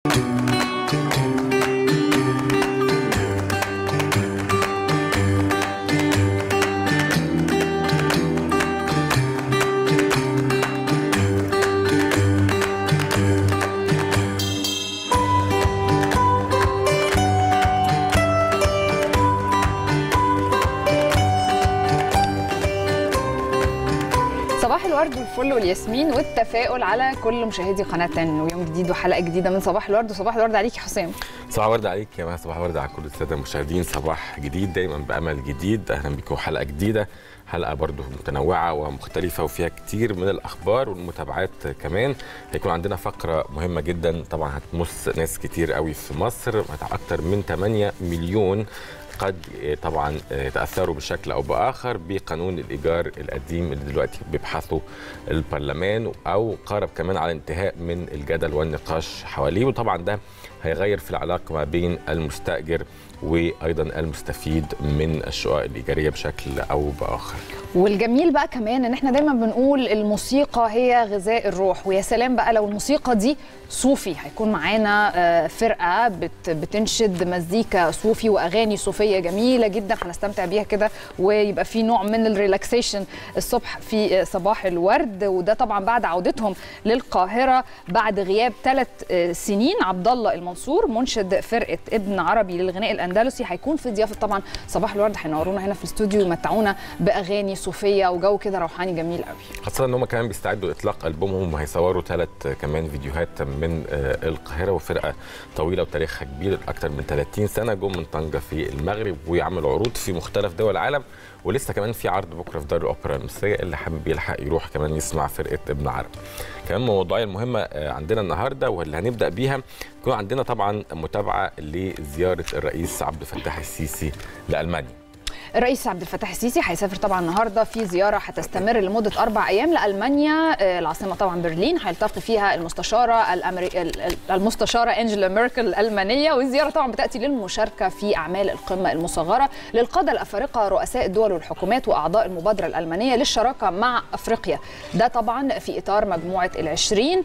صباح الورد والفل والياسمين والتفاؤل على كل مشاهدي قناه 10 ويوم جديد وحلقه جديده من صباح الورد وصباح الورد عليك يا حسام صباح ورد عليك يا مها صباح ورد على كل الساده المشاهدين صباح جديد دايما بامل جديد اهلا بكم حلقه جديده حلقه برضو متنوعه ومختلفه وفيها كتير من الاخبار والمتابعات كمان هيكون عندنا فقره مهمه جدا طبعا هتمس ناس كتير قوي في مصر اكتر من 8 مليون قد طبعا تاثروا بشكل او باخر بقانون الايجار القديم اللي دلوقتي بيبحثه البرلمان او قارب كمان على انتهاء من الجدل والنقاش حواليه وطبعا ده هيغير في العلاقه ما بين المستاجر وايضا المستفيد من الشقق الايجاريه بشكل او باخر. والجميل بقى كمان ان احنا دايما بنقول الموسيقى هي غذاء الروح ويا سلام بقى لو الموسيقى دي صوفي هيكون معانا فرقه بت بتنشد مزيكا صوفي واغاني صوفيه جميله جدا هنستمتع بيها كده ويبقى في نوع من الريلاكسيشن الصبح في صباح الورد وده طبعا بعد عودتهم للقاهره بعد غياب ثلاث سنين عبد الله المنصور منشد فرقه ابن عربي للغناء الاندلسي هيكون في ضيافه طبعا صباح الورد هينورونا هنا في الاستوديو ويمتعونا باغاني صوفيه وجو كده روحاني جميل قوي خاصه ان هم كمان بيستعدوا لاطلاق البومهم وهيصوروا ثلاث كمان فيديوهات من القاهره وفرقه طويله وتاريخها كبير اكثر من 30 سنه جم من طنجه في المغرب ويعملوا عروض في مختلف دول العالم ولسه كمان في عرض بكره في دار الاوبرا المصريه اللي حابب يلحق يروح كمان يسمع فرقه ابن عرب. كمان من المواضيع المهمه عندنا النهارده واللي هنبدا بيها يكون عندنا طبعا متابعه لزياره الرئيس عبد الفتاح السيسي لالمانيا. الرئيس عبد الفتاح السيسي هيسافر طبعا النهارده في زياره هتستمر لمده اربع ايام لالمانيا العاصمه طبعا برلين هيلتقي فيها المستشاره الأمري... المستشاره انجيلا ميركل الالمانيه والزياره طبعا بتاتي للمشاركه في اعمال القمه المصغره للقاده الافارقه رؤساء الدول والحكومات واعضاء المبادره الالمانيه للشراكه مع افريقيا ده طبعا في اطار مجموعه العشرين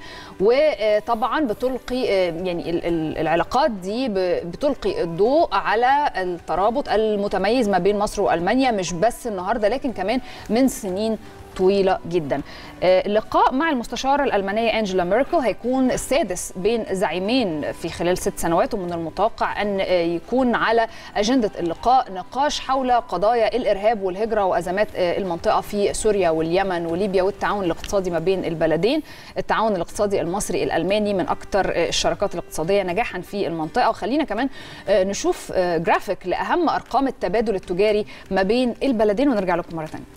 وطبعا بتلقي يعني العلاقات دي بتلقي الضوء على الترابط المتميز ما بين مصر والمانيا مش بس النهارده لكن كمان من سنين طويلة جدا اللقاء مع المستشارة الألمانية أنجيلا ميركل هيكون السادس بين زعيمين في خلال ست سنوات ومن المتوقع أن يكون على أجندة اللقاء نقاش حول قضايا الإرهاب والهجرة وأزمات المنطقة في سوريا واليمن وليبيا والتعاون الاقتصادي ما بين البلدين التعاون الاقتصادي المصري الألماني من أكثر الشراكات الاقتصادية نجاحا في المنطقة وخلينا كمان نشوف جرافيك لأهم أرقام التبادل التجاري ما بين البلدين ونرجع لكم مرة ثانية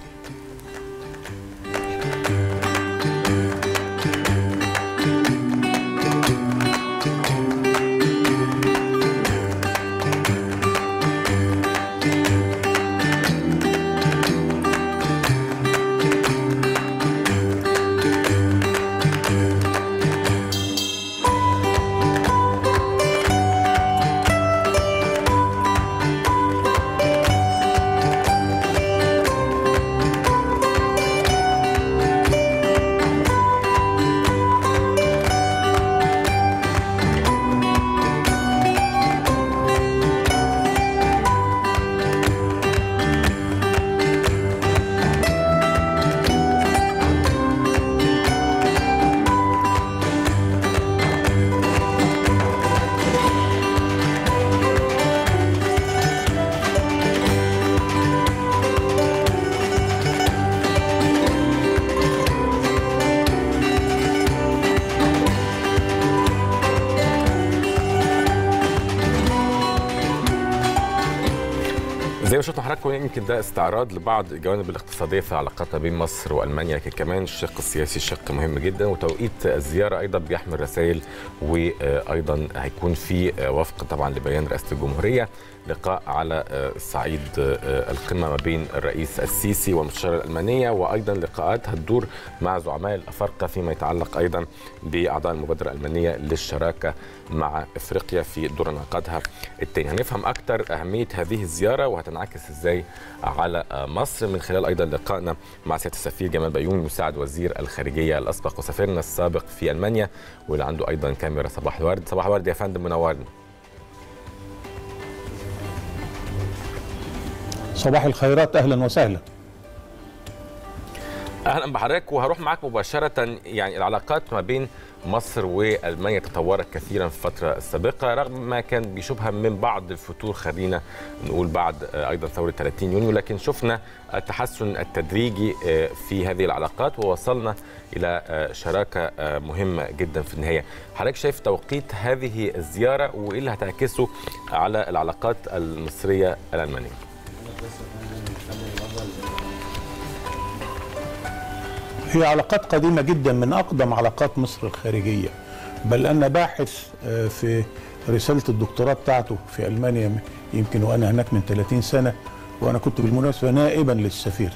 زي ما شفنا حضراتكم يمكن ده استعراض لبعض الجوانب الاقتصاديه في العلاقات ما بين مصر والمانيا لكن كمان الشق السياسي شق مهم جدا وتوقيت الزياره ايضا بيحمل رسائل وايضا هيكون في وفق طبعا لبيان رئاسه الجمهوريه لقاء على الصعيد القمه ما بين الرئيس السيسي والمستشاره الالمانيه وايضا لقاءات هتدور مع زعماء الافارقه فيما يتعلق ايضا باعضاء المبادره الالمانيه للشراكه مع افريقيا في دور انعقادها الثاني هنفهم اكثر اهميه هذه الزياره وهتنعكس هتنعكس ازاي على مصر من خلال ايضا لقائنا مع سياده السفير جمال بيومي مساعد وزير الخارجيه الاسبق وسفيرنا السابق في المانيا واللي عنده ايضا كاميرا صباح الورد صباح الورد يا فندم منورنا صباح الخيرات اهلا وسهلا اهلا بحضرتك وهروح معاك مباشره يعني العلاقات ما بين مصر والمانيا تطورت كثيرا في الفتره السابقه رغم ما كان بيشوبها من بعض الفتور خلينا نقول بعد ايضا ثوره 30 يونيو لكن شفنا التحسن التدريجي في هذه العلاقات ووصلنا الى شراكه مهمه جدا في النهايه حضرتك شايف توقيت هذه الزياره وايه اللي هتعكسه على العلاقات المصريه الالمانيه هي علاقات قديمة جدا من أقدم علاقات مصر الخارجية بل أنا باحث في رسالة الدكتوراه بتاعته في ألمانيا يمكن وأنا هناك من 30 سنة وأنا كنت بالمناسبة نائبا للسفير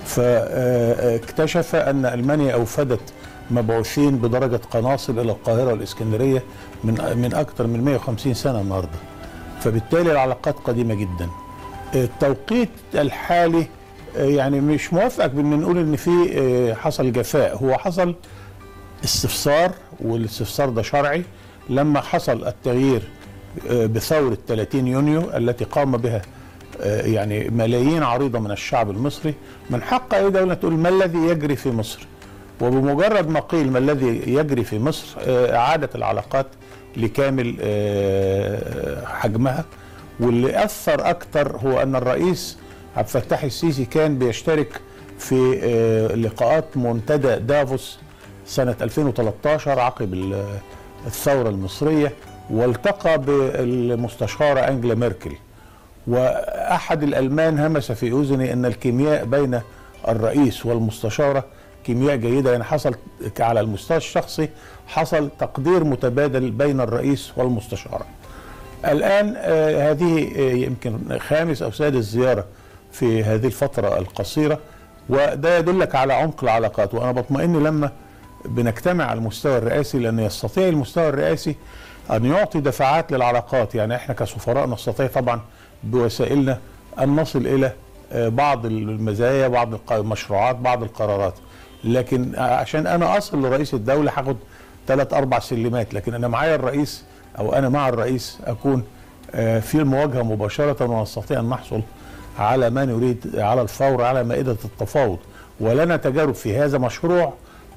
فاكتشف أن ألمانيا أوفدت مبعوثين بدرجة قناصل إلى القاهرة والإسكندرية من من أكثر من 150 سنة النهاردة فبالتالي العلاقات قديمة جدا التوقيت الحالي يعني مش موافقك بان نقول ان في حصل جفاء هو حصل استفسار والاستفسار ده شرعي لما حصل التغيير بثورة 30 يونيو التي قام بها يعني ملايين عريضة من الشعب المصري من حق أي دولة تقول ما الذي يجري في مصر وبمجرد ما قيل ما الذي يجري في مصر أعادت العلاقات لكامل حجمها واللي أثر أكثر هو أن الرئيس عبد الفتاح السيسي كان بيشترك في لقاءات منتدى دافوس سنة 2013 عقب الثورة المصرية والتقى بالمستشارة أنجلا ميركل وأحد الألمان همس في أذني أن الكيمياء بين الرئيس والمستشارة كيمياء جيدة يعني حصل على المستوى الشخصي حصل تقدير متبادل بين الرئيس والمستشارة الآن هذه يمكن خامس أو سادس زيارة في هذه الفترة القصيرة وده يدلك على عمق العلاقات وأنا بطمئن لما بنجتمع على المستوى الرئاسي لأن يستطيع المستوى الرئاسي أن يعطي دفعات للعلاقات يعني إحنا كسفراء نستطيع طبعا بوسائلنا أن نصل إلى بعض المزايا بعض المشروعات بعض القرارات لكن عشان أنا أصل لرئيس الدولة هاخد ثلاث أربع سلمات لكن أنا معايا الرئيس أو أنا مع الرئيس أكون في المواجهة مباشرة ونستطيع أن نحصل على ما نريد على الفور على مائدة التفاوض ولنا تجارب في هذا مشروع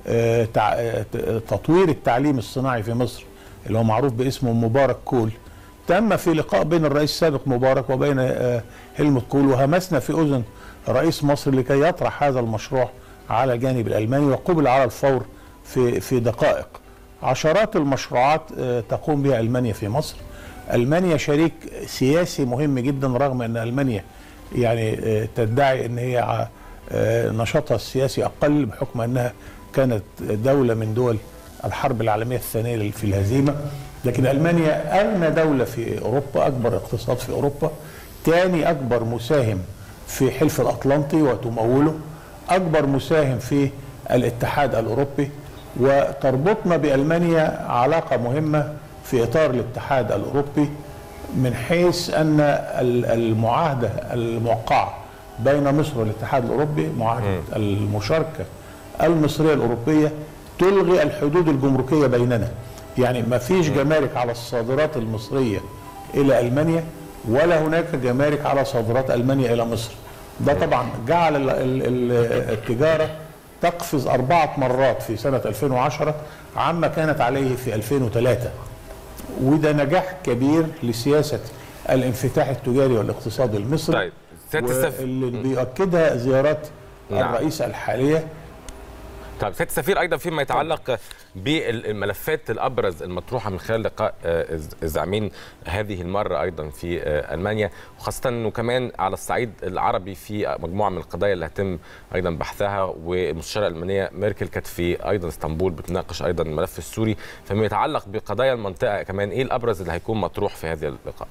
تطوير التعليم الصناعي في مصر اللي هو معروف باسمه مبارك كول تم في لقاء بين الرئيس السابق مبارك وبين هلموت كول وهمسنا في اذن رئيس مصر لكي يطرح هذا المشروع على الجانب الالماني وقبل على الفور في في دقائق عشرات المشروعات تقوم بها المانيا في مصر المانيا شريك سياسي مهم جدا رغم ان المانيا يعني تدعي ان هي نشاطها السياسي اقل بحكم انها كانت دوله من دول الحرب العالميه الثانيه في الهزيمه لكن المانيا اغنى دوله في اوروبا اكبر اقتصاد في اوروبا ثاني اكبر مساهم في حلف الاطلنطي وتموله اكبر مساهم في الاتحاد الاوروبي وتربطنا بالمانيا علاقه مهمه في اطار الاتحاد الاوروبي من حيث ان المعاهده الموقعه بين مصر والاتحاد الاوروبي معاهده المشاركه المصريه الاوروبيه تلغي الحدود الجمركيه بيننا يعني ما فيش جمارك على الصادرات المصريه الى المانيا ولا هناك جمارك على صادرات المانيا الى مصر ده طبعا جعل التجاره تقفز أربعة مرات في سنة 2010 عما كانت عليه في 2003 وده نجاح كبير لسياسة الانفتاح التجاري والاقتصادي المصري طيب سياده السفير اللي بيؤكدها زيارات نعم. الرئيس الحالية طيب سياده السفير ايضا فيما يتعلق بالملفات الابرز المطروحه من خلال لقاء الزعيمين هذه المره ايضا في المانيا وخاصه انه كمان على الصعيد العربي في مجموعه من القضايا اللي هتم ايضا بحثها والمستشاره الالمانيه ميركل كانت في ايضا اسطنبول بتناقش ايضا الملف السوري فيما يتعلق بقضايا المنطقه كمان ايه الابرز اللي هيكون مطروح في هذا اللقاء؟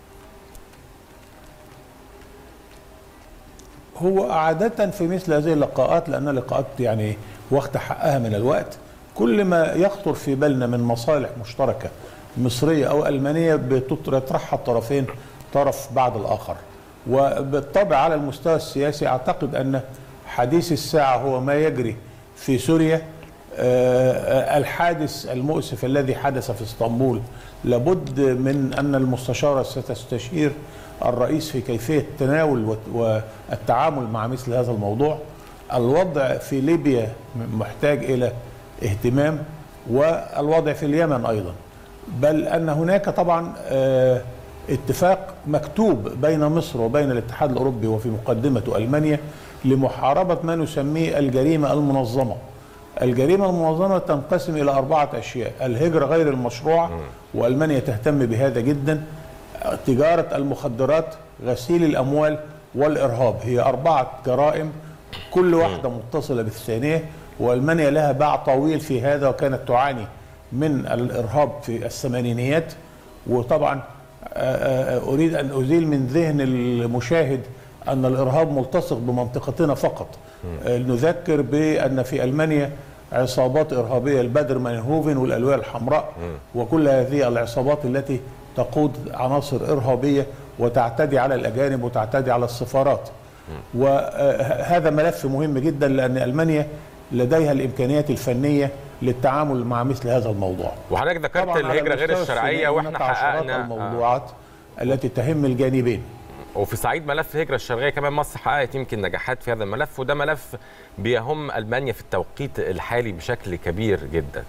هو عادة في مثل هذه اللقاءات لأنها لقاءات يعني واخدة حقها من الوقت كل ما يخطر في بالنا من مصالح مشتركة مصرية أو ألمانية بيطرحها الطرفين طرف بعد الآخر وبالطبع على المستوى السياسي اعتقد ان حديث الساعه هو ما يجري في سوريا آه، الحادث المؤسف الذي حدث في اسطنبول لابد من ان المستشاره ستستشير الرئيس في كيفيه تناول والتعامل مع مثل هذا الموضوع الوضع في ليبيا محتاج الى اهتمام والوضع في اليمن ايضا بل ان هناك طبعا آه، اتفاق مكتوب بين مصر وبين الاتحاد الاوروبي وفي مقدمته المانيا لمحاربه ما نسميه الجريمه المنظمه. الجريمه المنظمه تنقسم الى اربعه اشياء، الهجره غير المشروعه والمانيا تهتم بهذا جدا، تجاره المخدرات، غسيل الاموال والارهاب، هي اربعه جرائم كل واحده متصله بالثانيه والمانيا لها باع طويل في هذا وكانت تعاني من الارهاب في الثمانينيات وطبعا آه، آه، اريد ان ازيل من ذهن المشاهد ان الارهاب ملتصق بمنطقتنا فقط آه، نذكر بان في المانيا عصابات ارهابيه البدر مانهوفن والالويه الحمراء وكل هذه العصابات التي تقود عناصر ارهابيه وتعتدي على الاجانب وتعتدي على السفارات وهذا ملف مهم جدا لان المانيا لديها الامكانيات الفنيه للتعامل مع مثل هذا الموضوع وحضرتك ذكرت طبعاً على الهجره غير المستوى الشرعيه السوري واحنا هناك عشرات حققنا آه. الموضوعات التي تهم الجانبين وفي صعيد ملف الهجره الشرعيه كمان مصر حققت يمكن نجاحات في هذا الملف وده ملف بيهم المانيا في التوقيت الحالي بشكل كبير جدا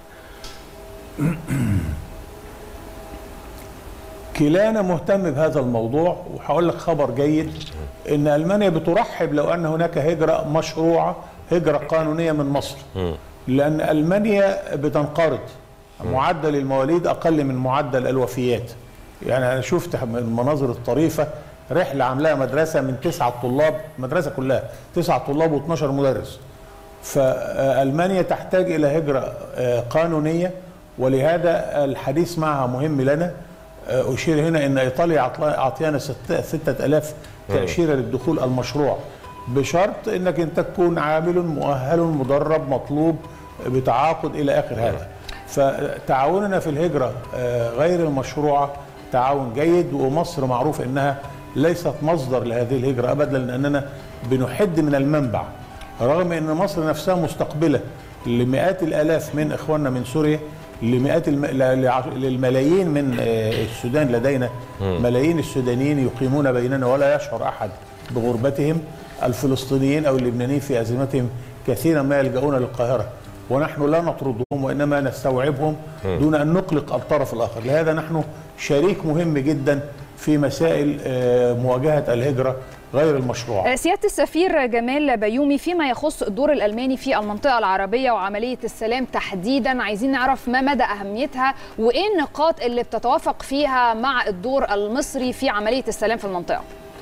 كلانا مهتم بهذا الموضوع وهقول لك خبر جيد ان المانيا بترحب لو ان هناك هجره مشروعه هجره قانونيه من مصر لان المانيا بتنقرض معدل المواليد اقل من معدل الوفيات يعني انا شفت من المناظر الطريفه رحله عاملاها مدرسه من تسعه طلاب مدرسه كلها تسعه طلاب و12 مدرس فالمانيا تحتاج الى هجره آه، قانونيه ولهذا الحديث معها مهم لنا آه، اشير هنا ان ايطاليا عطلا- اعطيانا ست- ستة الاف تاشيره للدخول المشروع بشرط انك انت تكون عامل مؤهل مدرب مطلوب بتعاقد الى اخر هذا فتعاوننا في الهجره آه، غير المشروعه تعاون جيد ومصر معروف انها ليست مصدر لهذه الهجره ابدا لاننا بنحد من المنبع رغم ان مصر نفسها مستقبله لمئات الالاف من اخواننا من سوريا لمئات الم... ل- لع- للملايين من آه، السودان لدينا ملايين السودانيين يقيمون بيننا ولا يشعر احد بغربتهم الفلسطينيين او اللبنانيين في ازمتهم كثيرا ما يلجؤون للقاهره ونحن لا نطردهم وانما نستوعبهم دون ان نقلق الطرف الاخر لهذا نحن شريك مهم جدا في مسائل آه، مواجهه الهجره غير المشروعه سيادة السفير جمال بيومي فيما يخص الدور الألماني في المنطقة العربية وعملية السلام تحديدا عايزين نعرف ما مدى أهميتها وإيه النقاط اللي بتتوافق فيها مع الدور المصري في عملية السلام في المنطقة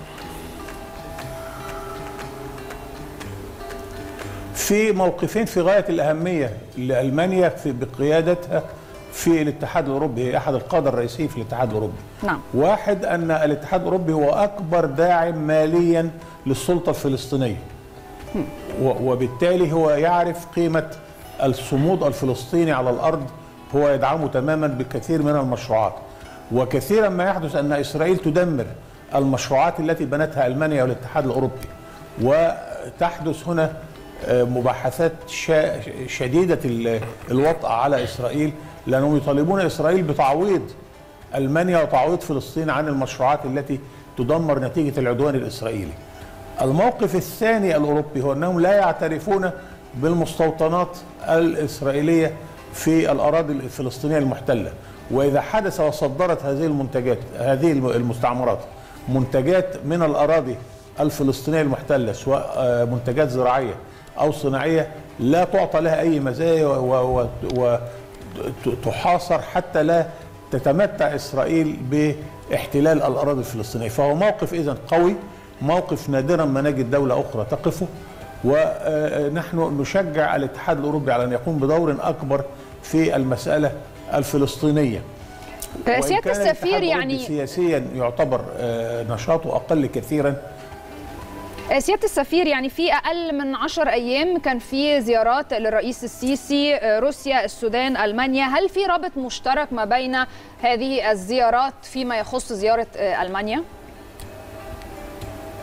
في موقفين في غايه الاهميه لالمانيا في بقيادتها في الاتحاد الاوروبي هي احد القاده الرئيسيين في الاتحاد الاوروبي نعم واحد ان الاتحاد الاوروبي هو اكبر داعم ماليا للسلطه الفلسطينيه و- وبالتالي هو يعرف قيمه الصمود الفلسطيني على الارض هو يدعمه تماما بكثير من المشروعات وكثيرا ما يحدث ان اسرائيل تدمر المشروعات التي بنتها المانيا والاتحاد الاوروبي وتحدث هنا آه، مباحثات شا- شديده ال- الوطأة على اسرائيل لانهم يطالبون اسرائيل بتعويض المانيا وتعويض فلسطين عن المشروعات التي تدمر نتيجه العدوان الاسرائيلي. الموقف الثاني الاوروبي هو انهم لا يعترفون بالمستوطنات الاسرائيليه في الاراضي الفلسطينيه المحتله، واذا حدث وصدرت هذه المنتجات هذه الم- المستعمرات منتجات من الاراضي الفلسطينيه المحتله سواء آه، منتجات زراعيه او صناعيه لا تعطى لها اي مزايا و- و- و- وتحاصر حتى لا تتمتع اسرائيل باحتلال الاراضي الفلسطينيه، فهو موقف اذا قوي، موقف نادرا ما نجد دوله اخرى تقفه ونحن نشجع الاتحاد الاوروبي على ان يقوم بدور اكبر في المساله الفلسطينيه. وإن سيادة كان الاتحاد السفير الأوروبي يعني سياسيا يعتبر آه، نشاطه اقل كثيرا سيادة السفير يعني في أقل من عشر أيام كان في زيارات للرئيس السيسي روسيا السودان ألمانيا هل في رابط مشترك ما بين هذه الزيارات فيما يخص زيارة ألمانيا؟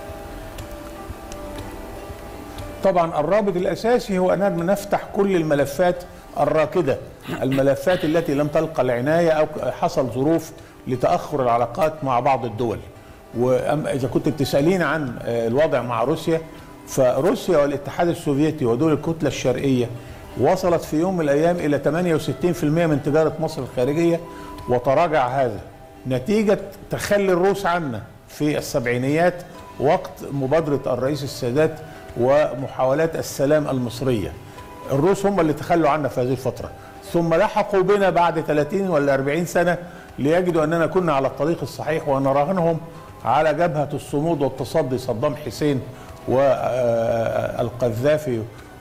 طبعا الرابط الاساسي هو اننا نفتح كل الملفات الراكده الملفات التي لم تلقى العنايه او حصل ظروف لتاخر العلاقات مع بعض الدول واما اذا كنت بتسالين عن آه، الوضع مع روسيا فروسيا والاتحاد السوفيتي ودول الكتله الشرقيه وصلت في يوم من الايام الى 68% من تجاره مصر الخارجيه وتراجع هذا نتيجه تخلي الروس عنا في السبعينيات وقت مبادره الرئيس السادات ومحاولات السلام المصريه الروس هم اللي تخلوا عنا في هذه الفتره ثم لحقوا بنا بعد 30 ولا 40 سنه ليجدوا اننا كنا على الطريق الصحيح ونراهنهم على جبهه الصمود والتصدي صدام حسين والقذافي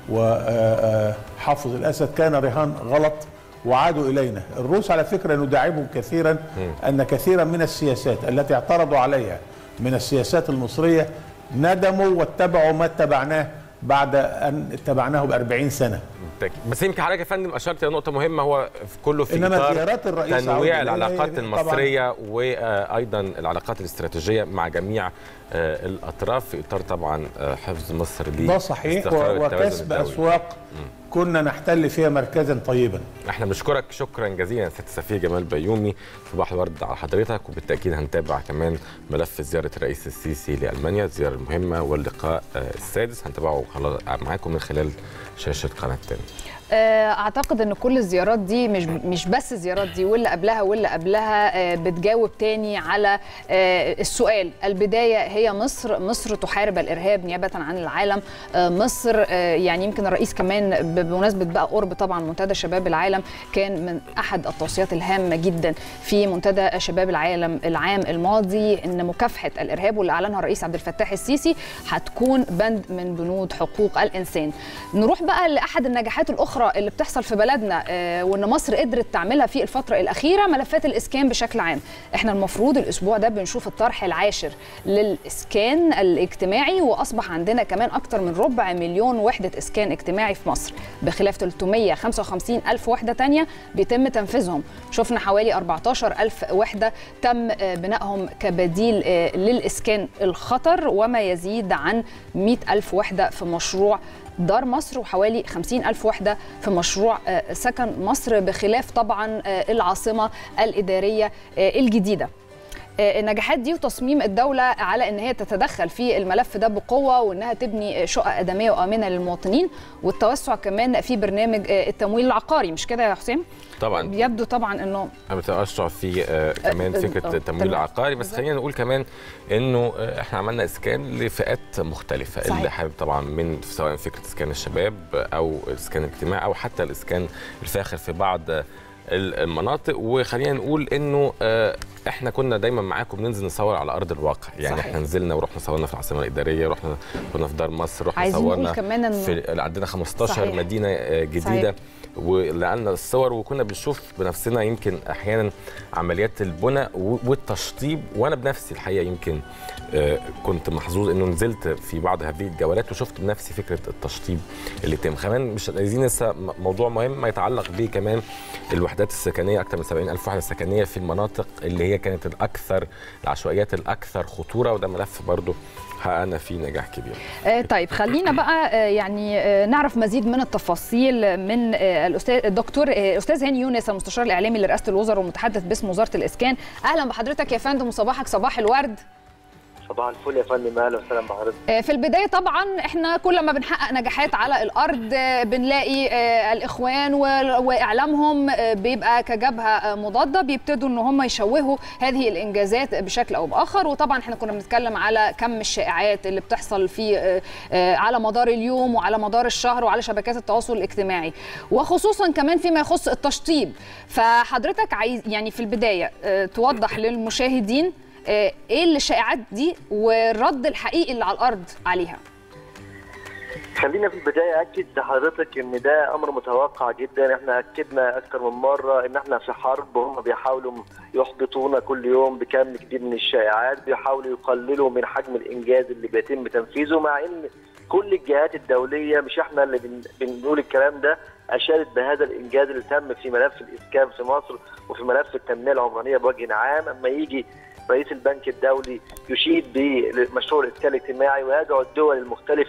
وحافظ الاسد كان رهان غلط وعادوا الينا الروس على فكره نداعبهم كثيرا ان كثيرا من السياسات التي اعترضوا عليها من السياسات المصريه ندموا واتبعوا ما اتبعناه بعد ان اتبعناه ب 40 سنه بالتأكيد. بس يمكن حضرتك يا فندم اشرت الى نقطه مهمه هو في كله في إنما اطار زيارات الرئيس عودة تنويع إلينا العلاقات هي- المصريه وايضا العلاقات الاستراتيجيه مع جميع آه، الاطراف في اطار طبعا آه، حفظ مصر ده صحيح لاستقرار و- التوازن وكسب الدولي. اسواق كنا نحتل فيها مركزا طيبا احنا بنشكرك شكرا جزيلا سياده السفير جمال بيومي صباح الورد على حضرتك وبالتاكيد هنتابع كمان ملف زياره الرئيس السيسي لالمانيا الزياره المهمه واللقاء آه، السادس هنتابعه خلاص معاكم من خلال شاشه قناه تاني آه، اعتقد ان كل الزيارات دي مش مش بس الزيارات دي واللي قبلها واللي قبلها آه، بتجاوب تاني على آه، السؤال البدايه هي مصر مصر تحارب الارهاب نيابه عن العالم آه، مصر آه، يعني يمكن الرئيس كمان ب- بمناسبه بقى قرب طبعا منتدى شباب العالم كان من احد التوصيات الهامه جدا في منتدى شباب العالم العام الماضي ان مكافحه الارهاب واللي اعلنها الرئيس عبد الفتاح السيسي هتكون بند من بنود حقوق الانسان نروح بقى لاحد النجاحات الاخرى اللي بتحصل في بلدنا آه، وان مصر قدرت تعملها في الفتره الاخيره ملفات الاسكان بشكل عام احنا المفروض الاسبوع ده بنشوف الطرح العاشر للاسكان الاجتماعي واصبح عندنا كمان اكتر من ربع مليون وحده اسكان اجتماعي في مصر بخلاف 355 الف وحده تانية بيتم تنفيذهم شفنا حوالي 14 الف وحده تم آه، بنائهم كبديل آه، للاسكان الخطر وما يزيد عن 100 الف وحده في مشروع دار مصر وحوالي 50 ألف وحدة في مشروع آه، سكن مصر بخلاف طبعا آه، العاصمة الإدارية آه، الجديدة آه، النجاحات دي وتصميم الدولة على ان هي تتدخل في الملف ده بقوة وانها تبني شقق ادمية وامنة للمواطنين والتوسع كمان في برنامج آه، التمويل العقاري مش كده يا حسين؟ طبعا يبدو طبعا انه انا بتأشرع في آه، كمان آه، فكره آه، التمويل تمام. العقاري بس خلينا نقول كمان انه آه، احنا عملنا اسكان لفئات مختلفه صحيح. اللي حابب طبعا من سواء فكره اسكان الشباب او الاسكان الاجتماعي او حتى الاسكان الفاخر في بعض آه، المناطق وخلينا نقول انه آه، احنا كنا دايما معاكم بننزل نصور على ارض الواقع يعني صحيح. احنا نزلنا ورحنا صورنا في العاصمه الاداريه رحنا كنا في دار مصر رحنا عايزين نقول صورنا كمان إنه- في عندنا 15 صحيح. مدينه آه، جديده ولقينا الصور وكنا بنشوف بنفسنا يمكن احيانا عمليات البناء و- والتشطيب وانا بنفسي الحقيقه يمكن آه، كنت محظوظ انه نزلت في بعض هذه الجولات وشفت بنفسي فكره التشطيب اللي تم كمان مش عايزين ننسى م- موضوع مهم ما يتعلق به كمان الوحدات السكنيه اكثر من 70 الف وحده سكنيه في المناطق اللي هي كانت الاكثر العشوائيات الاكثر خطوره وده ملف برضه حققنا فيه نجاح كبير آه، طيب خلينا بقى آه، يعني آه، نعرف مزيد من التفاصيل من آه، الاستاذ الدكتور آه، استاذ هاني يونس المستشار الاعلامي لرئاسه الوزراء والمتحدث باسم وزاره الاسكان اهلا بحضرتك يا فندم وصباحك صباح الورد صباح الفل يا فندم اهلا وسهلا بحضرتك آه، في البدايه طبعا احنا كل ما بنحقق نجاحات على الارض آه، بنلاقي آه، الاخوان و- واعلامهم آه، بيبقى كجبهه آه، مضاده بيبتدوا ان هم يشوهوا هذه الانجازات بشكل او باخر وطبعا احنا كنا بنتكلم على كم الشائعات اللي بتحصل في آه، آه، على مدار اليوم وعلى مدار الشهر وعلى شبكات التواصل الاجتماعي وخصوصا كمان فيما يخص التشطيب فحضرتك عايز يعني في البدايه آه، توضح للمشاهدين آه، ايه الشائعات دي والرد الحقيقي اللي على الارض عليها خلينا في البدايه اكد لحضرتك ان ده امر متوقع جدا احنا اكدنا اكثر من مره ان احنا في حرب وهم بيحاولوا يحبطونا كل يوم بكم كبير من الشائعات بيحاولوا يقللوا من حجم الانجاز اللي بيتم تنفيذه مع ان كل الجهات الدوليه مش احنا اللي بن- بنقول الكلام ده اشادت بهذا الانجاز اللي تم في ملف الاسكان في مصر وفي ملف التنميه العمرانيه بوجه عام اما يجي رئيس البنك الدولي يشيد بمشروع الاسكان الاجتماعي ويدعو الدول المختلفه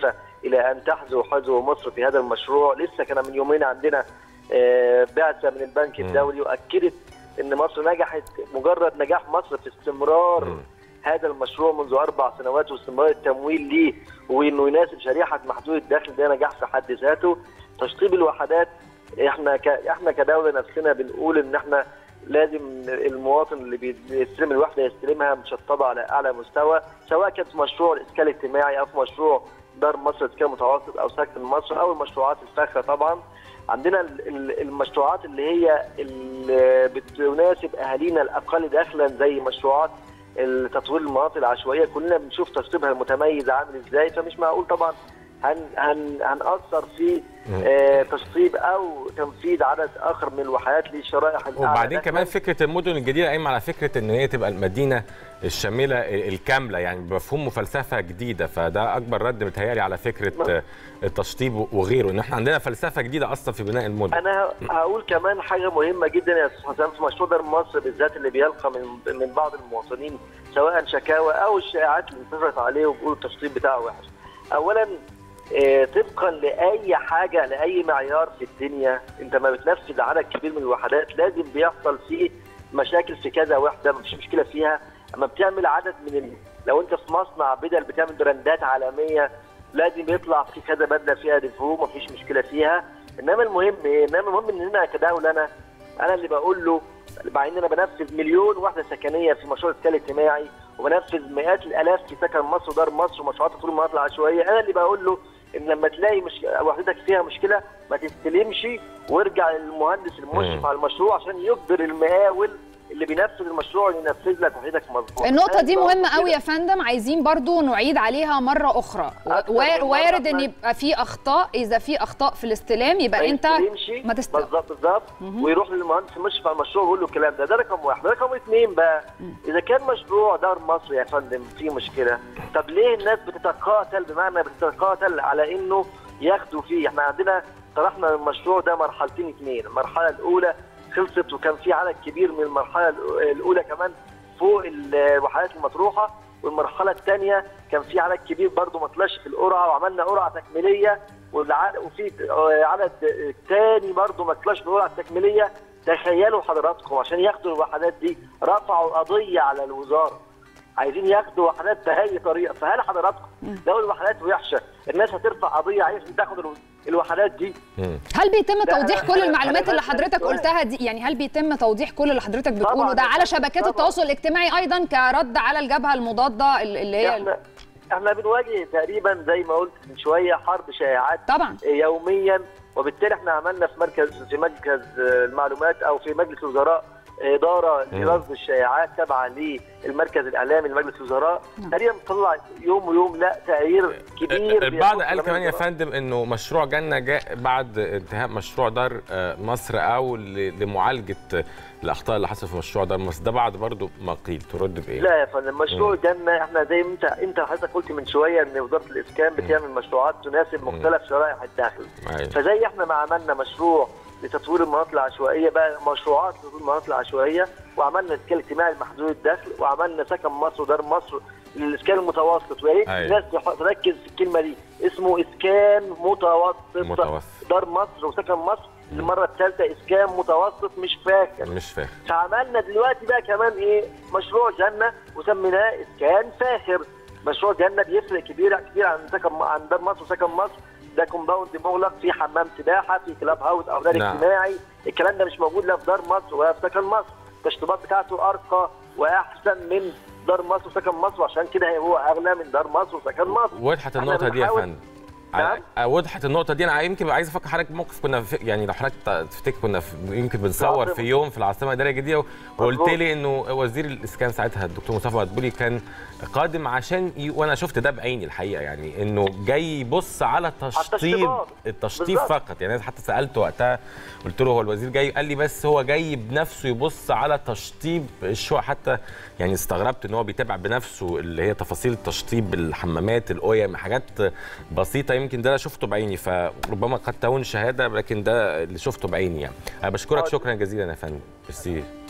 الى ان تحذو حذو مصر في هذا المشروع لسه كان من يومين عندنا آه، بعثه من البنك مم. الدولي واكدت ان مصر نجحت مجرد نجاح مصر في استمرار مم. هذا المشروع منذ اربع سنوات واستمرار التمويل ليه وانه يناسب شريحه محدود الدخل ده نجاح في حد ذاته تشطيب الوحدات احنا ك... احنا كدوله نفسنا بنقول ان احنا لازم المواطن اللي بيستلم الوحده يستلمها مشطبه على اعلى مستوى سواء كانت في مشروع الاسكان الاجتماعي او في مشروع دار مصر اسكان متوسط او سكن مصر او المشروعات الفاخره طبعا عندنا ال- ال- المشروعات اللي هي اللي بتناسب اهالينا الاقل دخلا زي مشروعات تطوير المناطق العشوائيه كلنا بنشوف تشطيبها المتميز عامل ازاي فمش معقول طبعا هن هن هنأثر في آه تشطيب او تنفيذ عدد اخر من الوحدات للشرائح الأعلى وبعدين دخلاً. كمان فكره المدن الجديده قايمه على فكره ان هي تبقى المدينه الشامله الكامله يعني بمفهوم وفلسفه جديده فده اكبر رد متهيألي على فكره آه، التشطيب وغيره ان احنا عندنا فلسفه جديده اصلا في بناء المدن انا هقول كمان حاجه مهمه جدا يا استاذ حسام في مشروع دار مصر بالذات اللي بيلقى من من بعض المواطنين سواء شكاوى او الشائعات اللي انتشرت عليه وبيقولوا التشطيب بتاعه وحش. اولا آه، طبقا لاي حاجه لاي معيار في الدنيا انت ما بتنفذ عدد كبير من الوحدات لازم بيحصل فيه مشاكل في كذا وحده مفيش مشكله فيها اما بتعمل عدد من ال... لو انت في مصنع بدل بتعمل براندات عالميه لازم يطلع في كذا بدله فيها ديفو مفيش مشكله فيها انما المهم ايه؟ انما المهم ان هنا كدوله انا انا اللي بقول له مع ان انا بنفذ مليون وحده سكنيه في مشروع الاسكان الاجتماعي وبنفذ مئات الالاف في سكن مصر ودار مصر ومشروعات تطوير المناطق العشوائيه انا اللي بقول له ان لما تلاقي مش... وحدتك فيها مشكله ما تستلمش وارجع للمهندس المشرف مم. على المشروع عشان يجبر المقاول اللي بينفذ المشروع ينفذ لك وحدتك مظبوط النقطة دي أنا بقول مهمة كده. قوي يا فندم عايزين برضو نعيد عليها مرة أخرى أكتر و- من مرة وارد إن ما- يبقى في أخطاء إذا في أخطاء في الاستلام يبقى أنت يستلمش ما تستلم بالظبط بالظبط ويروح للمهندس المشرف على المشروع ويقول له الكلام ده ده رقم واحد رقم اثنين بقى اذا كان مشروع دار مصر يا فندم فيه مشكله طب ليه الناس بتتقاتل بمعنى بتتقاتل على انه ياخدوا فيه احنا عندنا طرحنا المشروع ده مرحلتين اثنين المرحله الاولى خلصت وكان في عدد كبير من المرحله الأو- الاولى كمان فوق الوحدات المطروحه والمرحله الثانيه كان في عدد كبير برضو ما طلعش في القرعه وعملنا قرعه تكميليه والع- وفي عدد تاني برضو ما طلعش في القرعه التكميليه تخيلوا حضراتكم عشان ياخدوا الوحدات دي رفعوا قضيه على الوزاره عايزين ياخدوا وحدات بأي طريقه فهل حضراتكم لو الوحدات وحشه الناس هترفع قضيه عايز تاخد الو- الوحدات دي مم. هل بيتم لا، توضيح أنا- كل أنا- المعلومات أنا اللي بسأل حضرتك سؤال. قلتها دي يعني هل بيتم توضيح كل اللي حضرتك بتقوله طبعاً ده يا على فندم، شبكات طبعاً. التواصل الاجتماعي أيضا كرد على الجبهة المضادة اللي هي احنا احنا بنواجه تقريبا زي ما قلت من شويه حرب شائعات طبعا يوميا وبالتالي احنا عملنا في مركز في مركز المعلومات او في مجلس الوزراء اداره مم. لرصد الشائعات تابعه للمركز الاعلامي لمجلس الوزراء نعم. تقريبا بيطلع يوم ويوم لا تغيير كبير البعض بيخص قال كمان يا الوزراء. فندم انه مشروع جنة جاء بعد انتهاء مشروع دار آه، مصر او ل- لمعالجه آه، الاخطاء اللي حصلت في مشروع دار مصر ده بعد برضه ما قيل ترد بايه؟ لا يا فندم مشروع جنة احنا زي ما انت انت حضرتك قلت من شويه ان وزاره الاسكان بتعمل مشروعات تناسب مختلف شرائح الداخل أيوة. فزي احنا ما عملنا مشروع لتطوير المناطق العشوائيه بقى مشروعات لتطوير المناطق العشوائيه وعملنا اسكان اجتماعي محدود الدخل وعملنا سكن مصر ودار مصر للاسكان المتوسط ويا ريت أيوة. الناس تح- تركز في الكلمه دي اسمه اسكان متوسط متوسط. دار مصر وسكن مصر المره الثالثه اسكان متوسط مش فاكر مش فاهم فعملنا دلوقتي بقى كمان ايه مشروع جنه وسميناه اسكان فاخر مشروع جنه بيفرق كبير كبير عن سكن عن دار مصر وسكن مصر ده كومباوند مغلق فيه حمام سباحه فيه كلاب هاوس او دار نعم. اجتماعي الكلام ده مش موجود لا في دار مصر ولا في سكن مصر التشطيبات بتاعته ارقى واحسن من دار مصر وسكن مصر وعشان كده هو اغلى من دار مصر وسكن مصر وضحت احنا النقطه دي يا بنحاول- فندم نعم. ع- وضحت النقطة دي أنا يمكن عايز أفكر حضرتك موقف كنا في يعني لو حضرتك ت- تفتكر كنا في يمكن بنصور العاصمة. في يوم في العاصمة الإدارية الجديدة وقلت مظبوط. لي إنه وزير الإسكان ساعتها الدكتور مصطفى مدبولي كان قادم عشان ي... وأنا شفت ده بعيني الحقيقة يعني إنه جاي يبص على تشطيب التشطيبات. التشطيب بالظبط. فقط يعني أنا حتى سألته وقتها قلت له هو الوزير جاي قال لي بس هو جاي بنفسه يبص على تشطيب الشقق حتى يعني استغربت ان هو بيتابع بنفسه اللي هي تفاصيل تشطيب الحمامات القيم حاجات بسيطه يمكن ده انا شفته بعيني فربما قد تهون شهاده لكن ده اللي شفته بعيني يعني انا بشكرك آه. شكرا جزيلا يا فندم ميرسي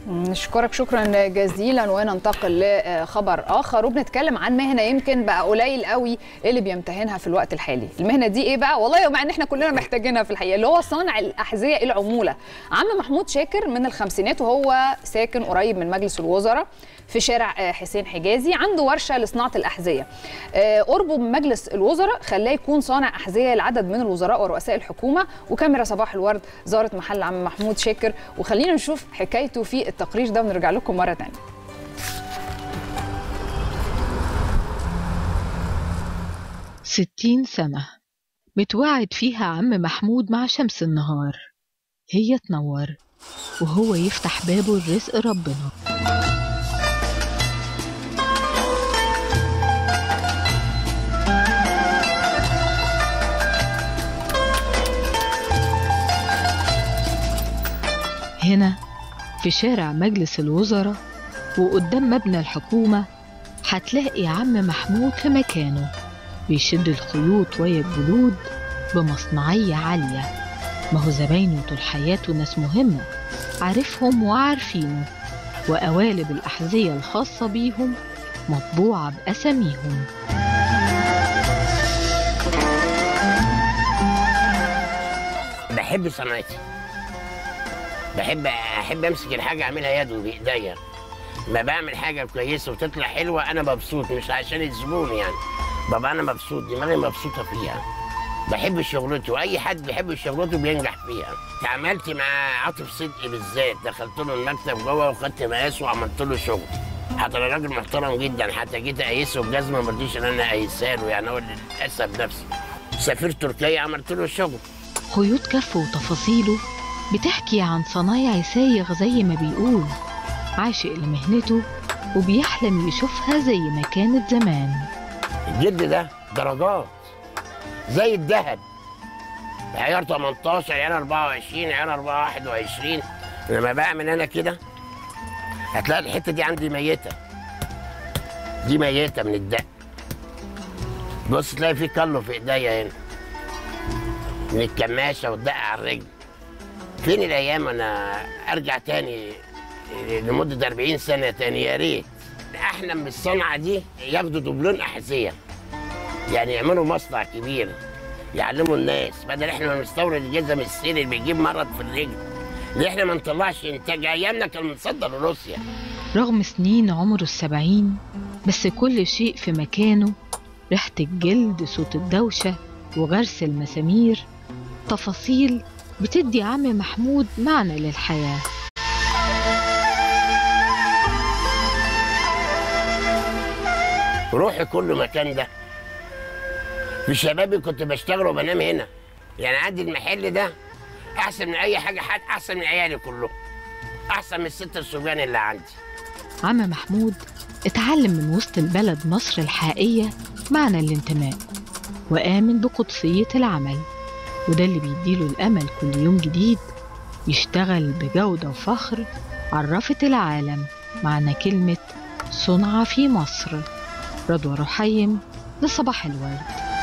نشكرك شكرا جزيلا وننتقل لخبر اخر وبنتكلم عن مهنه يمكن بقى قليل قوي اللي بيمتهنها في الوقت الحالي المهنه دي ايه بقى والله مع ان احنا كلنا محتاجينها في الحقيقه اللي هو صانع الاحذيه العموله عم محمود شاكر من الخمسينات وهو ساكن قريب من مجلس الوزراء في شارع حسين حجازي عنده ورشه لصناعه الاحذيه قربه من مجلس الوزراء خلاه يكون صانع احذيه لعدد من الوزراء ورؤساء الحكومه وكاميرا صباح الورد زارت محل عم محمود شاكر وخلينا نشوف حكايته في التقرير ده ونرجع لكم مره ثانيه ستين سنة متوعد فيها عم محمود مع شمس النهار هي تنور وهو يفتح بابه الرزق ربنا هنا في شارع مجلس الوزراء وقدام مبنى الحكومة هتلاقي عم محمود في مكانه بيشد الخيوط ويا الجلود بمصنعية عالية ما هو زباينه طول حياته ناس مهمة عارفهم وعارفينه وقوالب الأحذية الخاصة بيهم مطبوعة بأساميهم بحب صناعتي بحب احب امسك الحاجه اعملها يدوي بايديا ما بعمل حاجه كويسه وتطلع حلوه انا مبسوط مش عشان الزبون يعني بابا انا مبسوط دماغي مبسوطه فيها بحب شغلتي واي حد بيحب شغلته بينجح فيها اتعاملت مع عاطف صدقي بالذات دخلت له المكتب جوه وخدت مقاسه وعملت له شغل حتى انا راجل محترم جدا حتى جيت اقيسه بجزمه ما رضيش ان انا اقيسها له يعني هو اللي قاسها بنفسه سافرت تركيا عملت له شغل خيوط كفه وتفاصيله بتحكي عن صنايع سايغ زي ما بيقول عاشق لمهنته وبيحلم يشوفها زي ما كانت زمان الجلد ده درجات زي الذهب عيار 18 عيار 24 عيار 21 لما بعمل انا كده هتلاقي الحته دي عندي ميته دي ميته من الدق بص تلاقي في كله في ايديا هنا من الكماشه والدق على الرجل فين الايام انا ارجع تاني لمده 40 سنه تاني يا ريت احلم من الصنعه دي ياخدوا دبلون احذيه يعني يعملوا مصنع كبير يعلموا الناس بدل احنا ما نستورد الجزم الصيني اللي بيجيب مرض في الرجل ليه احنا ما نطلعش انتاج ايامنا كان متصدر لروسيا رغم سنين عمره السبعين بس كل شيء في مكانه ريحة الجلد صوت الدوشة وغرس المسامير تفاصيل بتدي عم محمود معنى للحياة روحي كل مكان ده في شبابي كنت بشتغل وبنام هنا يعني عندي المحل ده احسن من اي حاجه حد احسن من عيالي كلهم احسن من الست الصبيان اللي عندي عم محمود اتعلم من وسط البلد مصر الحقيقية معنى الانتماء وآمن بقدسية العمل وده اللي بيديله الأمل كل يوم جديد يشتغل بجودة وفخر عرفت العالم معنى كلمة صنع في مصر رضوى رحيم لصباح الورد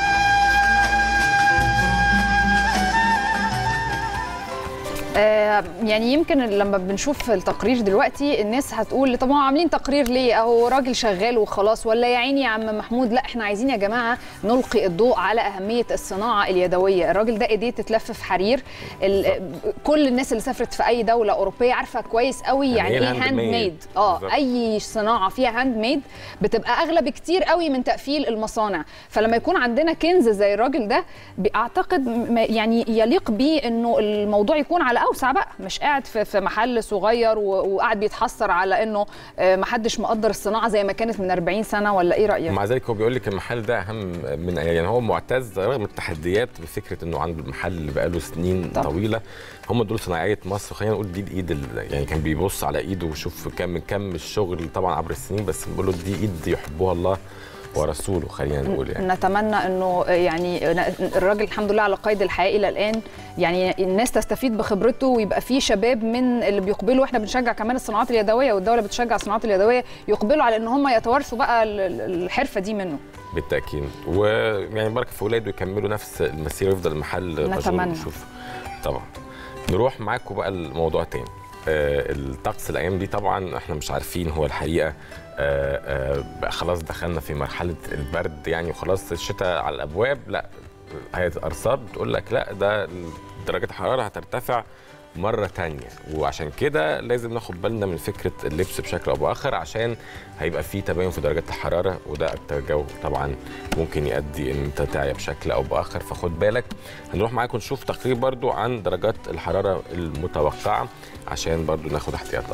آه يعني يمكن لما بنشوف التقرير دلوقتي الناس هتقول طب ما عاملين تقرير ليه اهو راجل شغال وخلاص ولا يا عيني يا عم محمود لا احنا عايزين يا جماعه نلقي الضوء على اهميه الصناعه اليدويه الراجل ده ايديه تتلف في حرير كل الناس اللي سافرت في اي دوله اوروبيه عارفه كويس قوي يعني, يعني ايه هاند ميد اه بالزبط. اي صناعه فيها هاند ميد بتبقى اغلى بكتير قوي من تقفيل المصانع فلما يكون عندنا كنز زي الراجل ده اعتقد يعني يليق بيه انه الموضوع يكون على اوسع بقى مش قاعد في في محل صغير وقاعد بيتحسر على انه ما حدش مقدر الصناعه زي ما كانت من 40 سنه ولا ايه رايك؟ مع ذلك هو بيقول لك المحل ده اهم من يعني هو معتز رغم التحديات بفكره انه عنده المحل اللي بقاله سنين طب. طويله هم دول صناعيه مصر خلينا نقول دي الايد يعني كان بيبص على ايده ويشوف كم كم الشغل طبعا عبر السنين بس بيقول له دي ايد يحبها الله ورسوله خلينا نقول يعني نتمنى انه يعني الراجل الحمد لله على قيد الحياه الى الان يعني الناس تستفيد بخبرته ويبقى في شباب من اللي بيقبلوا واحنا بنشجع كمان الصناعات اليدويه والدوله بتشجع الصناعات اليدويه يقبلوا على ان هم يتوارثوا بقى الحرفه دي منه بالتاكيد ويعني بركه في اولاده يكملوا نفس المسيره ويفضل المحل نتمنى نشوف طبعا نروح معاكم بقى الموضوع تاني آه، الطقس الايام دي طبعا احنا مش عارفين هو الحقيقه آه، آه، بقى خلاص دخلنا في مرحله البرد يعني وخلاص الشتاء على الابواب لا هيئه الارصاد بتقول لك لا ده درجه الحراره هترتفع مرة تانية وعشان كده لازم ناخد بالنا من فكرة اللبس بشكل أو بآخر عشان هيبقى في تباين في درجات الحرارة وده الجو طبعا ممكن يؤدي إن أنت تعيا بشكل أو بآخر فخد بالك هنروح معاكم نشوف تقرير برضو عن درجات الحرارة المتوقعة عشان برضو ناخد احتياطات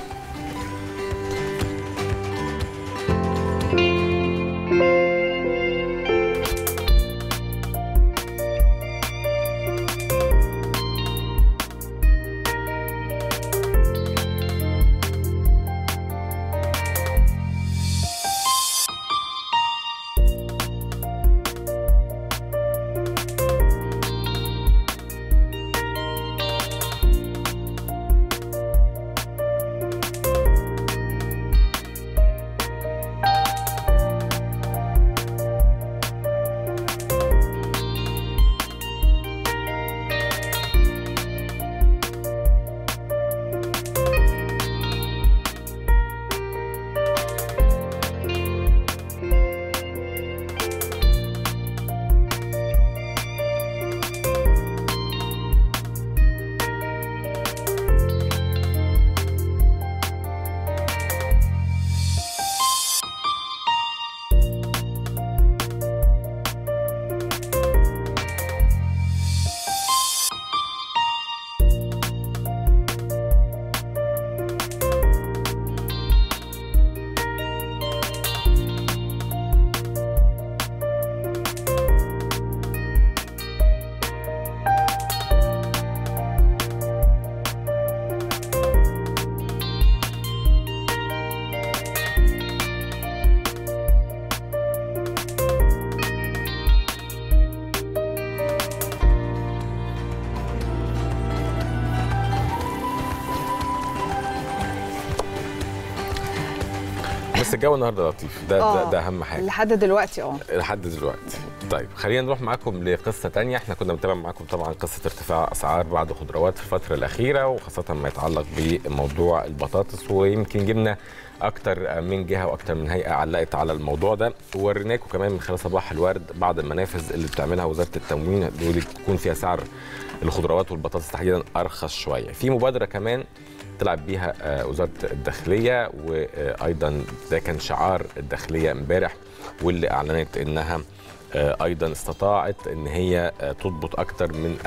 بس الجو النهارده لطيف ده ده, آه. ده اهم حاجه لحد دلوقتي اه لحد دلوقتي طيب خلينا نروح معاكم لقصه تانية احنا كنا بنتابع معاكم طبعا قصه ارتفاع اسعار بعض الخضروات في الفتره الاخيره وخاصه ما يتعلق بموضوع البطاطس ويمكن جبنا اكتر من جهه واكتر من هيئه علقت على الموضوع ده ووريناكم كمان من خلال صباح الورد بعض المنافذ اللي بتعملها وزاره التموين واللي تكون فيها سعر الخضروات والبطاطس تحديدا ارخص شويه في مبادره كمان طلعت بيها آه، وزاره الداخليه وايضا ده كان شعار الداخليه امبارح واللي اعلنت انها آه، ايضا استطاعت ان هي آه، تضبط اكثر من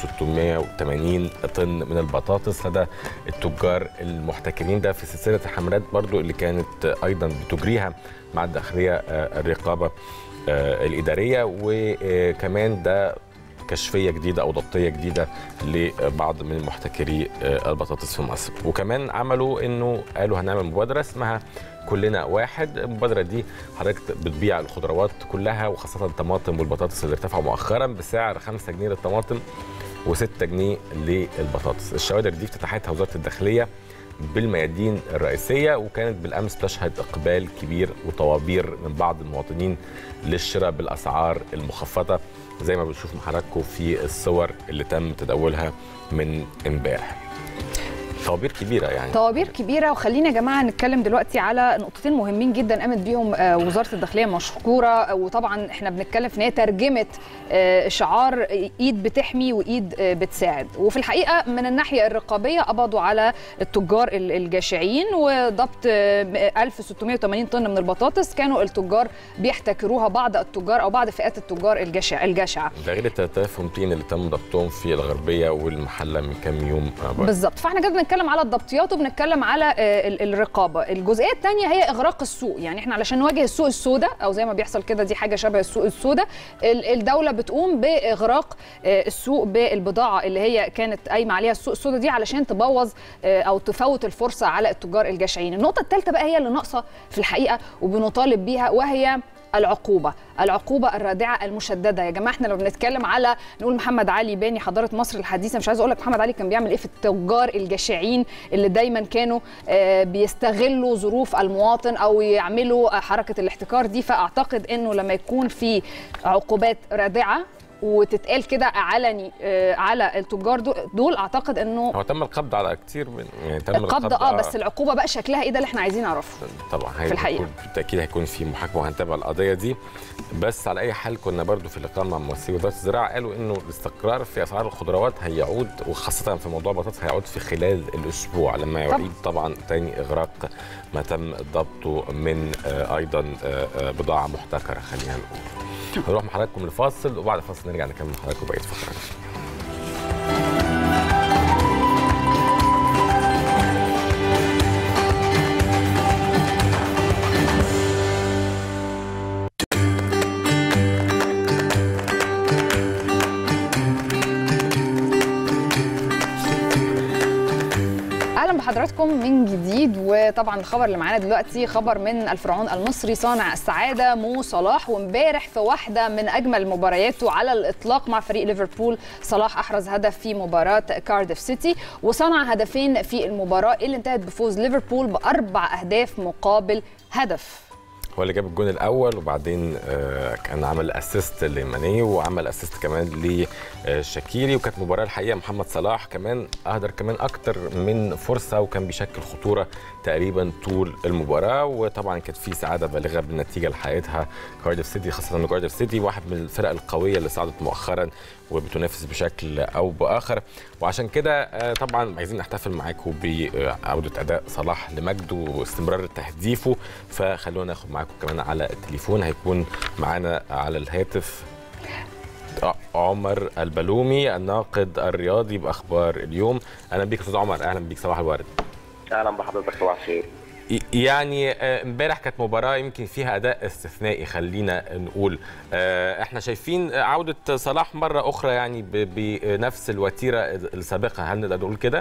1680 طن من البطاطس لدى التجار المحتكرين ده في سلسله الحملات برضو اللي كانت آه، ايضا بتجريها مع الداخليه آه، الرقابه آه، الاداريه وكمان ده كشفيه جديده او ضبطيه جديده لبعض من محتكري آه، البطاطس في مصر وكمان عملوا انه قالوا هنعمل مبادره اسمها كلنا واحد المبادره دي حضرتك بتبيع الخضروات كلها وخاصه الطماطم والبطاطس اللي ارتفعوا مؤخرا بسعر 5 جنيه للطماطم و6 جنيه للبطاطس الشوادر دي افتتحتها وزاره الداخليه بالميادين الرئيسيه وكانت بالامس تشهد اقبال كبير وطوابير من بعض المواطنين للشراء بالاسعار المخفضه زي ما بنشوف مع حضراتكم في الصور اللي تم تداولها من امبارح طوابير كبيره يعني طوابير كبيره وخلينا يا جماعه نتكلم دلوقتي على نقطتين مهمين جدا قامت بيهم آه، وزاره الداخليه مشكوره آه، وطبعا احنا بنتكلم في ان هي ترجمه آه، شعار ايد بتحمي وايد آه، بتساعد وفي الحقيقه من الناحيه الرقابيه قبضوا على التجار ال- الجشعين وضبط آه، 1680 طن من البطاطس كانوا التجار بيحتكروها بعض التجار او بعض فئات التجار الجشع الجشعه ده غير ال 3200 اللي تم ضبطهم في الغربيه والمحله من كام يوم آه، برضه. بالظبط فاحنا كده بنتكلم على الضبطيات وبنتكلم على آه، ال- الرقابه الجزئيه الثانيه هي اغراق السوق يعني احنا علشان نواجه السوق السوداء او زي ما بيحصل كده دي حاجه شبه السوق السوداء ال- الدوله بتقوم باغراق آه، السوق بالبضاعه اللي هي كانت قايمه عليها السوق السوداء دي علشان تبوظ آه، او تفوت الفرصه على التجار الجشعين النقطه الثالثه بقى هي اللي ناقصه في الحقيقه وبنطالب بيها وهي العقوبة العقوبة الرادعة المشددة يا جماعة احنا لو بنتكلم على نقول محمد علي باني حضارة مصر الحديثة مش عايز اقول لك محمد علي كان بيعمل ايه في التجار الجشعين اللي دايما كانوا آه، بيستغلوا ظروف المواطن او يعملوا آه، حركة الاحتكار دي فاعتقد انه لما يكون في عقوبات رادعة وتتقال كده علني آه، على التجار دو- دول اعتقد انه هو تم القبض على كتير من يعني تم القبض اه بس العقوبه بقى شكلها ايه ده اللي احنا عايزين نعرفه طبعا في الحقيقة. هيكون- بالتاكيد هيكون في محاكمه وهنتابع القضيه دي بس على اي حال كنا برضو في لقاء مع ممثلي وزاره الزراعه قالوا انه الاستقرار في اسعار الخضروات هيعود وخاصه في موضوع البطاطس هيعود في خلال الاسبوع لما يعيد طبعا تاني اغراق ما تم ضبطه من آه، ايضا آه، آه، بضاعه محتكره خلينا نقول نروح مع حضراتكم لفاصل وبعد الفاصل نرجع نكمل مع حضراتكم بقيه فقرات اهلا بحضراتكم من جديد وطبعا الخبر اللي معانا دلوقتي خبر من الفرعون المصري صانع السعاده مو صلاح وامبارح في واحده من اجمل مبارياته على الاطلاق مع فريق ليفربول صلاح احرز هدف في مباراه كارديف سيتي وصنع هدفين في المباراه اللي انتهت بفوز ليفربول باربع اهداف مقابل هدف هو اللي جاب الجون الاول وبعدين آه، كان عمل اسيست لماني وعمل اسيست كمان لشاكيري وكانت مباراه الحقيقه محمد صلاح كمان اهدر كمان اكتر من فرصه وكان بيشكل خطوره تقريبا طول المباراه وطبعا كانت في سعاده بالغه بالنتيجه اللي حققتها كارديف سيتي خاصه ان كارديف سيتي واحد من الفرق القويه اللي صعدت مؤخرا وبتنافس بشكل او باخر وعشان كده آه، طبعا عايزين نحتفل معاكم بعوده اداء صلاح لمجده واستمرار تهديفه فخلونا ناخد معاكم كمان على التليفون هيكون معانا على الهاتف آه، عمر البلومي الناقد الرياضي باخبار اليوم اهلا بيك استاذ عمر اهلا بيك صباح الورد اهلا بحضرتك صباح الخير يعني آه، امبارح كانت مباراه يمكن فيها اداء استثنائي خلينا نقول آه، احنا شايفين عوده صلاح مره اخرى يعني ب- بنفس الوتيره السابقه هل نقدر نقول كده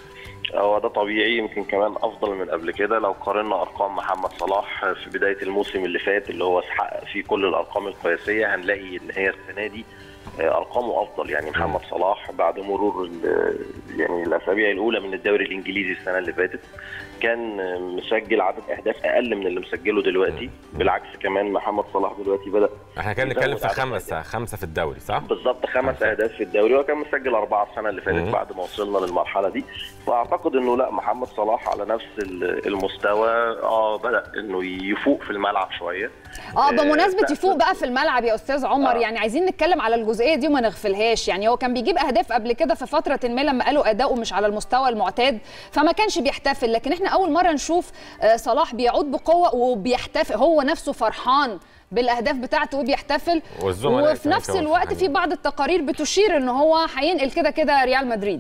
هو ده طبيعي يمكن كمان افضل من قبل كده لو قارنا ارقام محمد صلاح في بدايه الموسم اللي فات اللي هو حقق فيه كل الارقام القياسيه هنلاقي ان هي السنه دي آه، ارقامه افضل يعني محمد صلاح بعد مرور ال- يعني الاسابيع الاولى من الدوري الانجليزي السنه اللي فاتت كان آه، مسجل عدد اهداف اقل من اللي مسجله دلوقتي بالعكس كمان محمد صلاح دلوقتي بدا احنا كنا يزود بنتكلم في عدد خمسه خمسه في الدوري صح؟ بالظبط خمس خمسة. اهداف في الدوري وكان مسجل اربعه السنه اللي فاتت مم. بعد ما وصلنا للمرحله دي فاعتقد انه لا محمد صلاح على نفس ال- المستوى اه بدا انه يفوق في الملعب شويه اه آه، بمناسبه تأثير. يفوق بقى في الملعب يا استاذ عمر آه. يعني عايزين نتكلم على الجزئيه دي وما نغفلهاش يعني هو كان بيجيب اهداف قبل كده في فتره ما لما قالوا اداؤه مش على المستوى المعتاد فما كانش بيحتفل لكن احنا اول مره نشوف آه، صلاح بيعود بقوه وبيحتفل هو نفسه فرحان بالاهداف بتاعته وبيحتفل والزملاء وفي كمان نفس كانوا الوقت في فرحانين. بعض التقارير بتشير ان هو هينقل كده كده ريال مدريد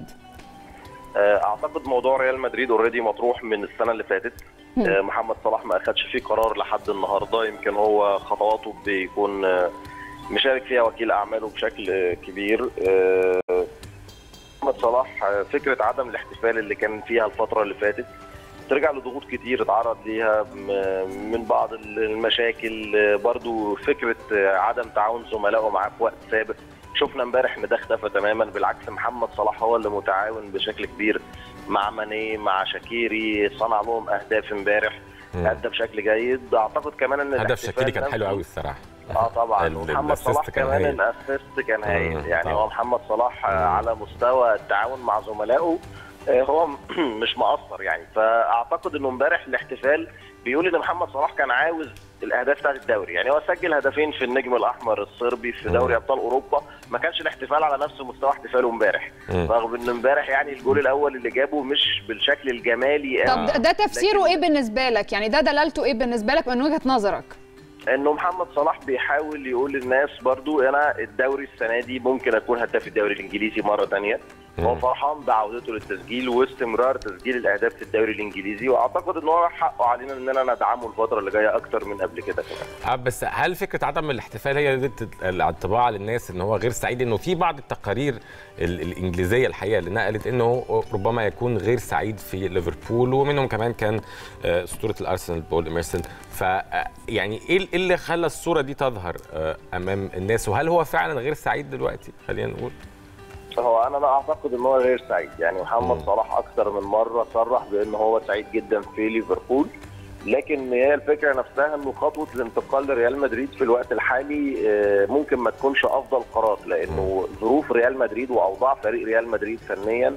آه، اعتقد موضوع ريال مدريد اوريدي مطروح من السنه اللي فاتت آه، محمد صلاح ما اخدش فيه قرار لحد النهارده يمكن هو خطواته بيكون آه، مشارك فيها وكيل اعماله بشكل آه، كبير آه، محمد صلاح آه، فكره عدم الاحتفال اللي كان فيها الفتره اللي فاتت ترجع لضغوط كتير اتعرض ليها م- من بعض المشاكل آه، برضو فكره آه، عدم تعاون زملائه معاه في وقت سابق شفنا امبارح ان ده اختفى تماما بالعكس محمد صلاح هو اللي متعاون بشكل كبير مع ماني مع شاكيري صنع لهم اهداف امبارح مم. ادى بشكل جيد اعتقد كمان ان هدف الاحتفال شاكيري كان حلو نفسه- قوي الصراحه اه طبعا ال- ومحمد الأسيست صلاح كان كمان هايل. الاسيست كان مم، هايل يعني طبعا. هو محمد صلاح آه، مم. على مستوى التعاون مع زملائه آه، هو مش مقصر يعني فاعتقد انه امبارح الاحتفال بيقول ان محمد صلاح كان عاوز الاهداف بتاعت الدوري يعني هو سجل هدفين في النجم الاحمر الصربي في دوري مم. ابطال اوروبا ما كانش الاحتفال على نفس مستوى احتفاله امبارح مم. رغم ان امبارح يعني الجول الاول اللي جابه مش بالشكل الجمالي طب قوي. ده- ده تفسيره لكن- ايه بالنسبه لك يعني ده دلالته ايه بالنسبه لك من وجهه نظرك انه محمد صلاح بيحاول يقول للناس برضو انا الدوري السنه دي ممكن اكون هداف الدوري الانجليزي مره تانية هو مم. فرحان بعودته للتسجيل واستمرار تسجيل الاهداف في الدوري الانجليزي واعتقد ان هو حقه علينا اننا ندعمه الفتره اللي جايه اكتر من قبل كده كمان آه، بس هل فكره عدم الاحتفال هي اللي ادت الانطباع للناس ان هو غير سعيد انه في بعض التقارير ال- الانجليزيه الحقيقه اللي نقلت انه ربما يكون غير سعيد في ليفربول ومنهم كمان كان آه، اسطوره الارسنال بول ايمرسون ف آه، يعني ايه ال- إيه اللي خلى الصوره دي تظهر آه، امام الناس وهل هو فعلا غير سعيد دلوقتي خلينا نقول هو انا لا اعتقد ان هو غير سعيد يعني محمد مم. صلاح اكثر من مره صرح بان هو سعيد جدا في ليفربول لكن هي الفكره نفسها انه خطوه الانتقال لريال مدريد في الوقت الحالي آه، ممكن ما تكونش افضل قرار لانه ظروف ريال مدريد واوضاع فريق ريال مدريد فنيا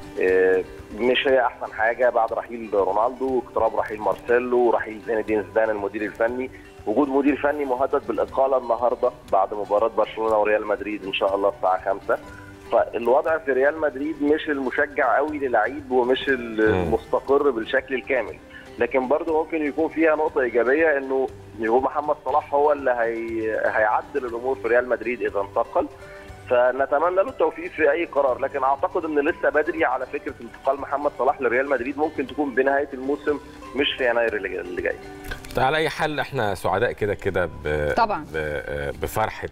آه، مش هي احسن حاجه بعد رحيل رونالدو اقتراب رحيل مارسيلو رحيل زين الدين زيدان المدير الفني وجود مدير فني مهدد بالاقاله النهارده بعد مباراه برشلونه وريال مدريد ان شاء الله الساعه 5 فالوضع في ريال مدريد مش المشجع قوي للعيب ومش المستقر بالشكل الكامل لكن برضه ممكن يكون فيها نقطه ايجابيه انه يكون محمد صلاح هو اللي هي... هيعدل الامور في ريال مدريد اذا انتقل فنتمنى له التوفيق في اي قرار لكن اعتقد ان لسه بدري على فكره انتقال محمد صلاح لريال مدريد ممكن تكون بنهايه الموسم مش في يناير اللي اللي جاي على اي حال احنا سعداء كده كده ب... طبعا. ب... بفرحه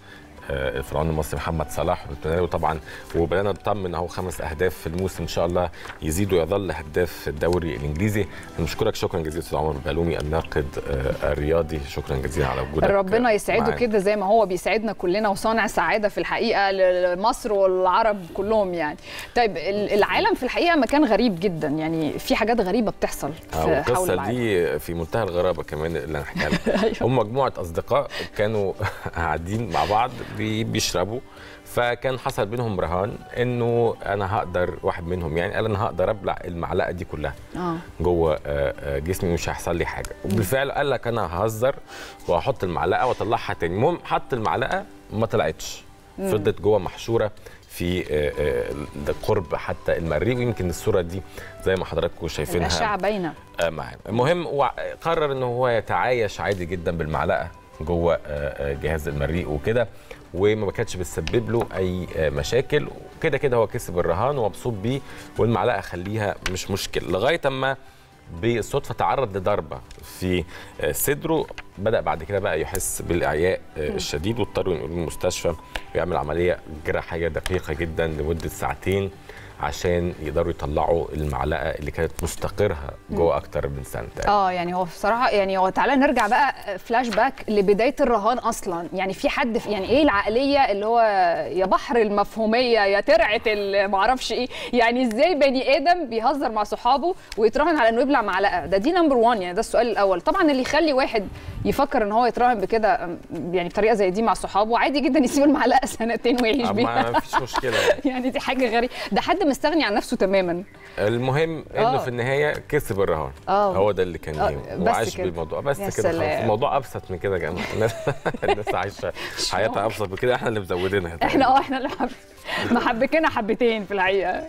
آه، الفرعون المصري محمد صلاح ونتمنى له طبعا وبدانا نطمن اهو خمس اهداف في الموسم ان شاء الله يزيد ويظل هداف الدوري الانجليزي نشكرك شكرا جزيلا استاذ عمر بلومي الناقد آه، الرياضي شكرا جزيلا على وجودك ربنا يسعده معانا. كده زي ما هو بيسعدنا كلنا وصانع سعاده في الحقيقه لمصر والعرب كلهم يعني طيب ال- العالم في الحقيقه مكان غريب جدا يعني في حاجات غريبه بتحصل آه، في حول والقصه العالم دي في منتهى الغرابه كمان اللي انا هحكيها لك أيوة. هم مجموعه اصدقاء كانوا قاعدين مع بعض بي- بيشربوا فكان حصل بينهم رهان انه انا هقدر واحد منهم يعني قال انا هقدر ابلع المعلقه دي كلها اه جوه آه، آه، جسمي مش هيحصل لي حاجه وبالفعل قال لك انا ههزر وهحط المعلقه واطلعها تاني المهم حط المعلقه ما طلعتش فضلت جوه محشوره في آه، آه، ده قرب حتى المريء ويمكن الصوره دي زي ما حضراتكم شايفينها الاشعه باينه آه، معاه المهم هو قرر ان هو يتعايش عادي جدا بالمعلقه جوه آه، آه، جهاز المريء وكده وما كانتش بتسبب له اي آه، مشاكل وكده كده هو كسب الرهان ومبسوط بيه والمعلقه خليها مش مشكله لغايه اما بالصدفه تعرض لضربه في آه، صدره بدا بعد كده بقى يحس بالاعياء آه، الشديد واضطروا ينقلوه المستشفى ويعمل عمليه جراحيه دقيقه جدا لمده ساعتين عشان يقدروا يطلعوا المعلقه اللي كانت مستقرها جوه اكتر من سنه تقريباً. اه يعني هو بصراحه يعني هو تعالى نرجع بقى فلاش باك لبدايه الرهان اصلا يعني في حد في يعني ايه العقليه اللي هو يا بحر المفهوميه يا ترعه ال- معرفش ايه يعني ازاي بني ادم بيهزر مع صحابه ويتراهن على انه يبلع معلقه ده دي نمبر 1 يعني ده السؤال الاول طبعا اللي يخلي واحد يفكر ان هو يتراهن بكده أم، يعني بطريقه زي دي مع صحابه عادي جدا يسيب المعلقه سنتين ويعيش آه، بيها ما فيش مشكله يعني دي حاجه غريبه ده حد مستغني عن نفسه تماما المهم انه آه. في النهايه كسب الرهان آه. هو ده اللي كان آه، يهمه بس وعاش كده. بالموضوع بس يا كده خلاص سلام. الموضوع ابسط من كده يا جماعه الناس الناس عايشه حياتها ابسط من كده احنا اللي مزودينها احنا اه احنا اللي حب... محبكنا حبتين في الحقيقه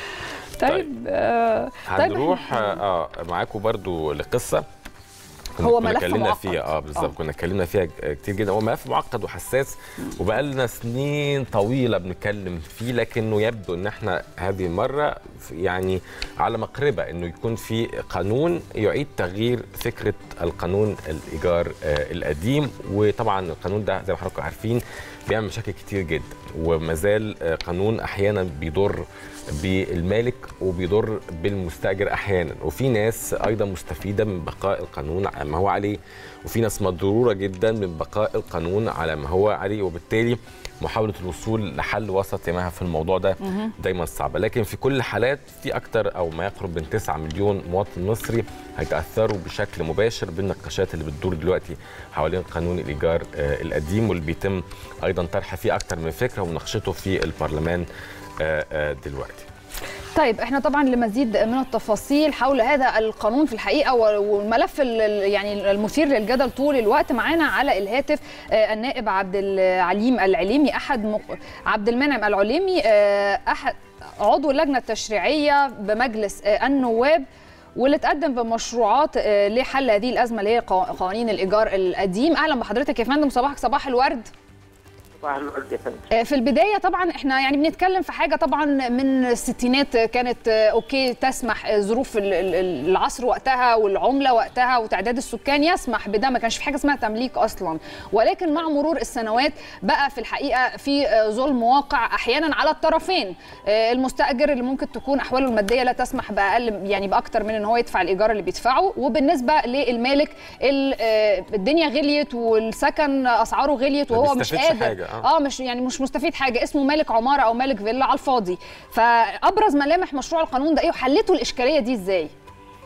طيب آه طيب هنروح اه معاكم برضو لقصه كنا- هو كنا ملف اتكلمنا معقد. فيها اه بالظبط آه. كنا اتكلمنا فيها كتير جدا هو ملف معقد وحساس وبقى لنا سنين طويله بنتكلم فيه لكنه يبدو ان احنا هذه المره في- يعني على مقربه انه يكون في قانون يعيد تغيير فكره القانون الايجار آه القديم وطبعا القانون ده زي ما حضراتكم عارفين بيعمل مشاكل كتير جدا ومازال آه قانون احيانا بيضر بالمالك وبيضر بالمستاجر احيانا وفي ناس ايضا مستفيده من بقاء القانون على ما هو عليه وفي ناس مضروره جدا من بقاء القانون على ما هو عليه وبالتالي محاوله الوصول لحل وسط يا مها في الموضوع ده دايما صعبه لكن في كل الحالات في اكتر او ما يقرب من 9 مليون مواطن مصري هيتاثروا بشكل مباشر بالنقاشات اللي بتدور دلوقتي حوالين قانون الايجار آه، القديم واللي بيتم ايضا طرح فيه اكتر من فكره ومناقشته في البرلمان آه، آه، دلوقتي طيب احنا طبعا لمزيد من التفاصيل حول هذا القانون في الحقيقه والملف ال- ال- يعني المثير للجدل طول الوقت معانا على الهاتف آه، النائب عبد العليم العليمي احد مق... عبد المنعم العليمي آه، احد عضو اللجنه التشريعيه بمجلس آه، النواب واللي تقدم بمشروعات آه، لحل هذه الازمه اللي هي قوا- قوانين الايجار القديم اهلا بحضرتك يا فندم صباحك صباح الورد صباح الورد يا فندم آه، في البدايه طبعا احنا يعني بنتكلم في حاجه طبعا من الستينات كانت آه، اوكي تسمح آه، ظروف ال- ال- ال- العصر وقتها والعمله وقتها وتعداد السكان يسمح بده ما كانش في حاجه اسمها تمليك اصلا ولكن مع مرور السنوات بقى في الحقيقه في آه، ظلم واقع احيانا على الطرفين آه، المستاجر اللي ممكن تكون احواله الماديه لا تسمح باقل يعني باكتر من ان هو يدفع الايجار اللي بيدفعه وبالنسبه للمالك ال- آه، الدنيا غليت والسكن اسعاره غليت ما وهو مش بيستفيدش قادر حاجة، آه. اه مش يعني مش مستفيد حاجه اسمه مالك عماره او مالك فيلا على الفاضي فابرز ملامح مشروع القانون ده ايه وحلتوا الاشكاليه دي ازاي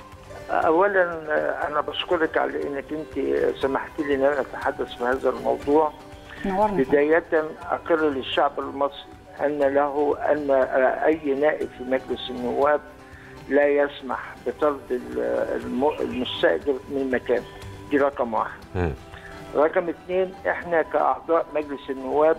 اولا آه، انا بشكرك على انك انت سمحت لي ان انا اتحدث في هذا الموضوع نورنا بدايه اقر للشعب المصري ان له ان آه، اي نائب في مجلس النواب لا يسمح بطرد ال- الم- المستاجر من مكانه دي رقم واحد مم. رقم اثنين احنا كاعضاء مجلس النواب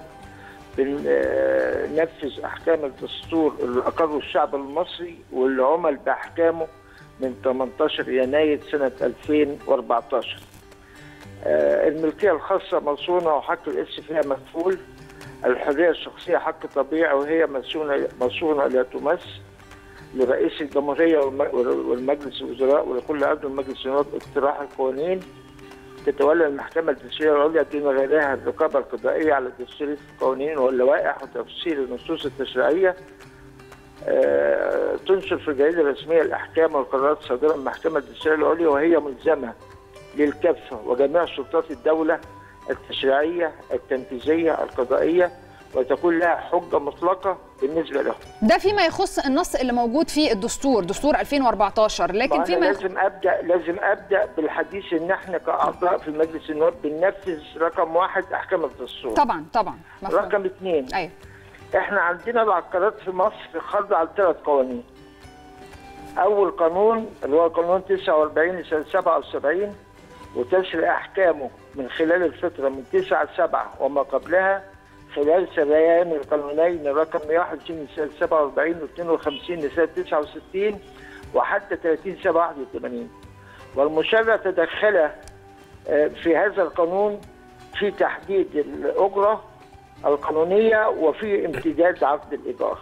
بننفذ احكام الدستور اللي اقره الشعب المصري واللي عمل باحكامه من 18 يناير سنه 2014 آه، الملكيه الخاصه مصونه وحق الارث فيها مكفول الحريه الشخصيه حق طبيعي وهي مصونه مصونه لا تمس لرئيس الجمهوريه والم- والمجلس الوزراء ولكل عضو مجلس النواب اقتراح القوانين تتولى المحكمة الدستورية العليا دون غيرها الرقابة القضائية على تفسير القوانين واللوائح وتفسير النصوص التشريعية آه، تنشر في الجريدة الرسمية الأحكام والقرارات الصادرة من المحكمة الدستورية العليا وهي ملزمة للكافة وجميع سلطات الدولة التشريعية التنفيذية القضائية وتكون لها حجة مطلقة بالنسبة لهم ده فيما يخص النص اللي موجود في الدستور دستور 2014 لكن فأنا فيما يخ... لازم ابدا لازم ابدا بالحديث ان احنا كاعضاء في مجلس النواب بننفذ رقم واحد احكام الدستور طبعا طبعا مفهوم. رقم اثنين ايوه احنا عندنا العقارات في مصر خاضعه لثلاث قوانين اول قانون اللي هو قانون 49 لسنه 77 وتسري احكامه من خلال الفتره من 9 7 وما قبلها خلال سريان القانونين رقم 121 لسنه 47 و 52 لسنه 69 وحتى 30 7 81 والمشرع تدخل آه، في هذا القانون في تحديد الاجره القانونيه وفي امتداد عقد الايجار.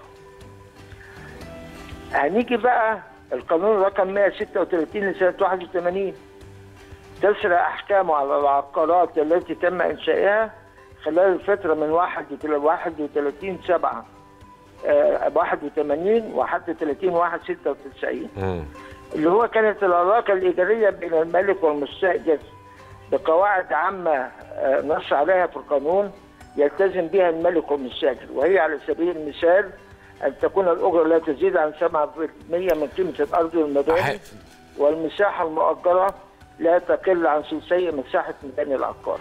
هنيجي بقى القانون رقم 136 لسنه 81 تسرى احكامه على العقارات التي تم انشائها خلال الفتره من 1 إلى 31 7 آه، 81 وحتى 30 1 96 مم. اللي هو كانت العلاقه الايجاريه بين المالك والمستاجر بقواعد عامه آه، نص عليها في القانون يلتزم بها المالك والمستاجر وهي على سبيل المثال ان تكون الاجره لا تزيد عن 7% من قيمه الارض والمباني ح- والمساحه المؤجره لا تقل عن ثلثي مساحه مباني العقار.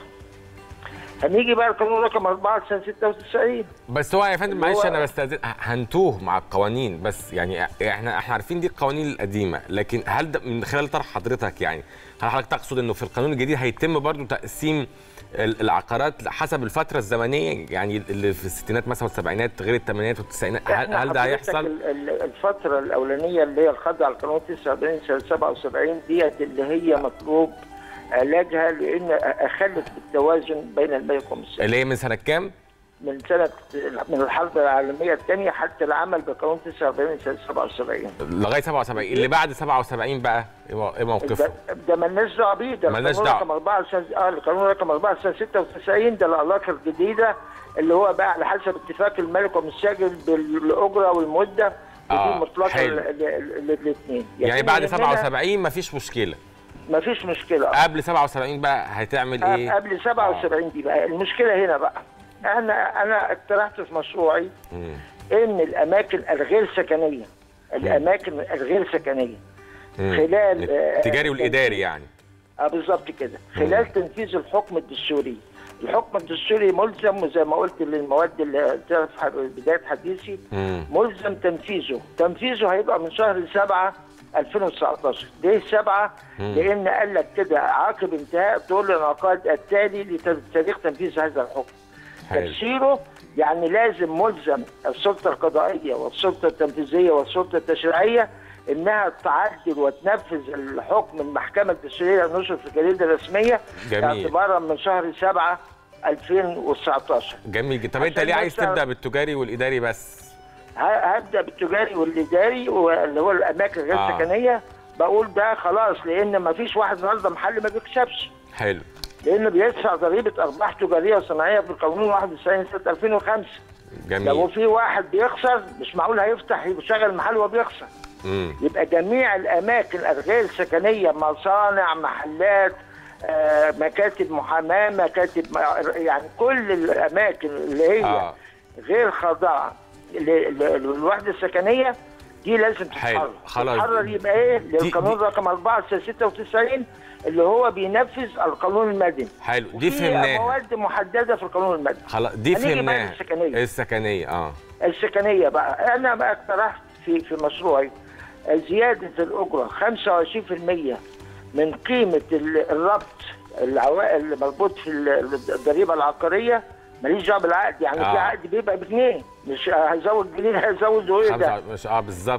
هنيجي بقى القانون رقم 4 سنه 96 بس هو يا فندم اللي معلش هو- انا بستاذن هنتوه مع القوانين بس يعني احنا احنا عارفين دي القوانين القديمه لكن هل ده من خلال طرح حضرتك يعني هل حضرتك تقصد انه في القانون الجديد هيتم برضو تقسيم ال- العقارات حسب الفتره الزمنيه يعني اللي في الستينات مثلا والسبعينات غير الثمانينات والتسعينات هل, إحنا هل ده حضرتك هيحصل؟ ال- ال- الفترة الأولانية اللي هي الخاضعة على القانون 49 سنة 77 ديت اللي هي مطلوب علاجها لأن أخلت بالتوازن بين الملك والمستأجر اللي هي من سنه كام؟ من سنة من الحرب العالمية الثانية حتى العمل بقانون 49 سنة 77 لغايه 77 اللي بعد 77 بقى ايه مو- إيه موقفه؟ ده, ده مالناش دعوه بيه ده ملناش القانون دعوة. رقم 4 سنه اه القانون رقم 4 سنه 96 ده العلاقه الجديده اللي هو بقى على حسب اتفاق الملك والمستاجر بالاجره والمده آه، ودي مطلقه حلو. للاثنين يعني بعد 77 مفيش مشكله ما فيش مشكله قبل 77 بقى هتعمل ايه؟ قبل 77 دي بقى المشكله هنا بقى انا انا اقترحت في مشروعي مم. ان الاماكن الغير سكنيه الاماكن الغير سكنيه مم. خلال آه، التجاري والاداري يعني اه بالظبط كده خلال تنفيذ الحكم الدستوري الحكم الدستوري ملزم وزي ما قلت للمواد اللي قلتها في ح- بدايه حديثي مم. ملزم تنفيذه تنفيذه هيبقى من شهر 7 2019 ليه 7 لان قال لك كده عقب انتهاء طول الانعقاد التالي لتاريخ تنفيذ هذا الحكم حلو. تفسيره يعني لازم ملزم السلطه القضائيه والسلطه التنفيذيه والسلطه التشريعيه انها تعدل وتنفذ الحكم المحكمه الدستوريه النشر في الجريده الرسميه جميل. اعتبارا من شهر 7 2019 جميل جدا طب انت عشان ليه عايز بس- تبدا بالتجاري والاداري بس؟ ه- هبدا بالتجاري والاداري واللي هو الاماكن الغير آه. آه. سكنيه بقول ده خلاص لان ما فيش واحد النهارده محل ما بيكسبش حلو لانه بيدفع ضريبه ارباح تجاريه وصناعيه في القانون 91 سنه 2005 لو جميل في واحد بيخسر مش معقول هيفتح يشغل محل وبيخسر مم. يبقى جميع الاماكن الغير سكنيه مصانع محلات آه، مكاتب محاماه مكاتب يعني كل الاماكن اللي هي اه غير خاضعه ل- ل- للوحده السكنيه دي لازم حلو. تتحرر خلاص. تتحرر يبقى ايه دي- للقانون دي- رقم 4 سنه 96 اللي هو بينفذ القانون المدني حلو دي وفي فهمناها مواد محدده في القانون المدني خلاص دي هنيجي بقى فهمناها للسكنية. السكنيه اه السكنيه بقى انا بقى اقترحت في في مشروعي زياده الاجره 25% من قيمه ال- الربط العوائل اللي مربوط في ال- الضريبه العقاريه ماليش دعوه بالعقد يعني آه. في عقد بيبقى بجنيه مش هزود جنيه هزود ايه ده خمسة مش اه بالظبط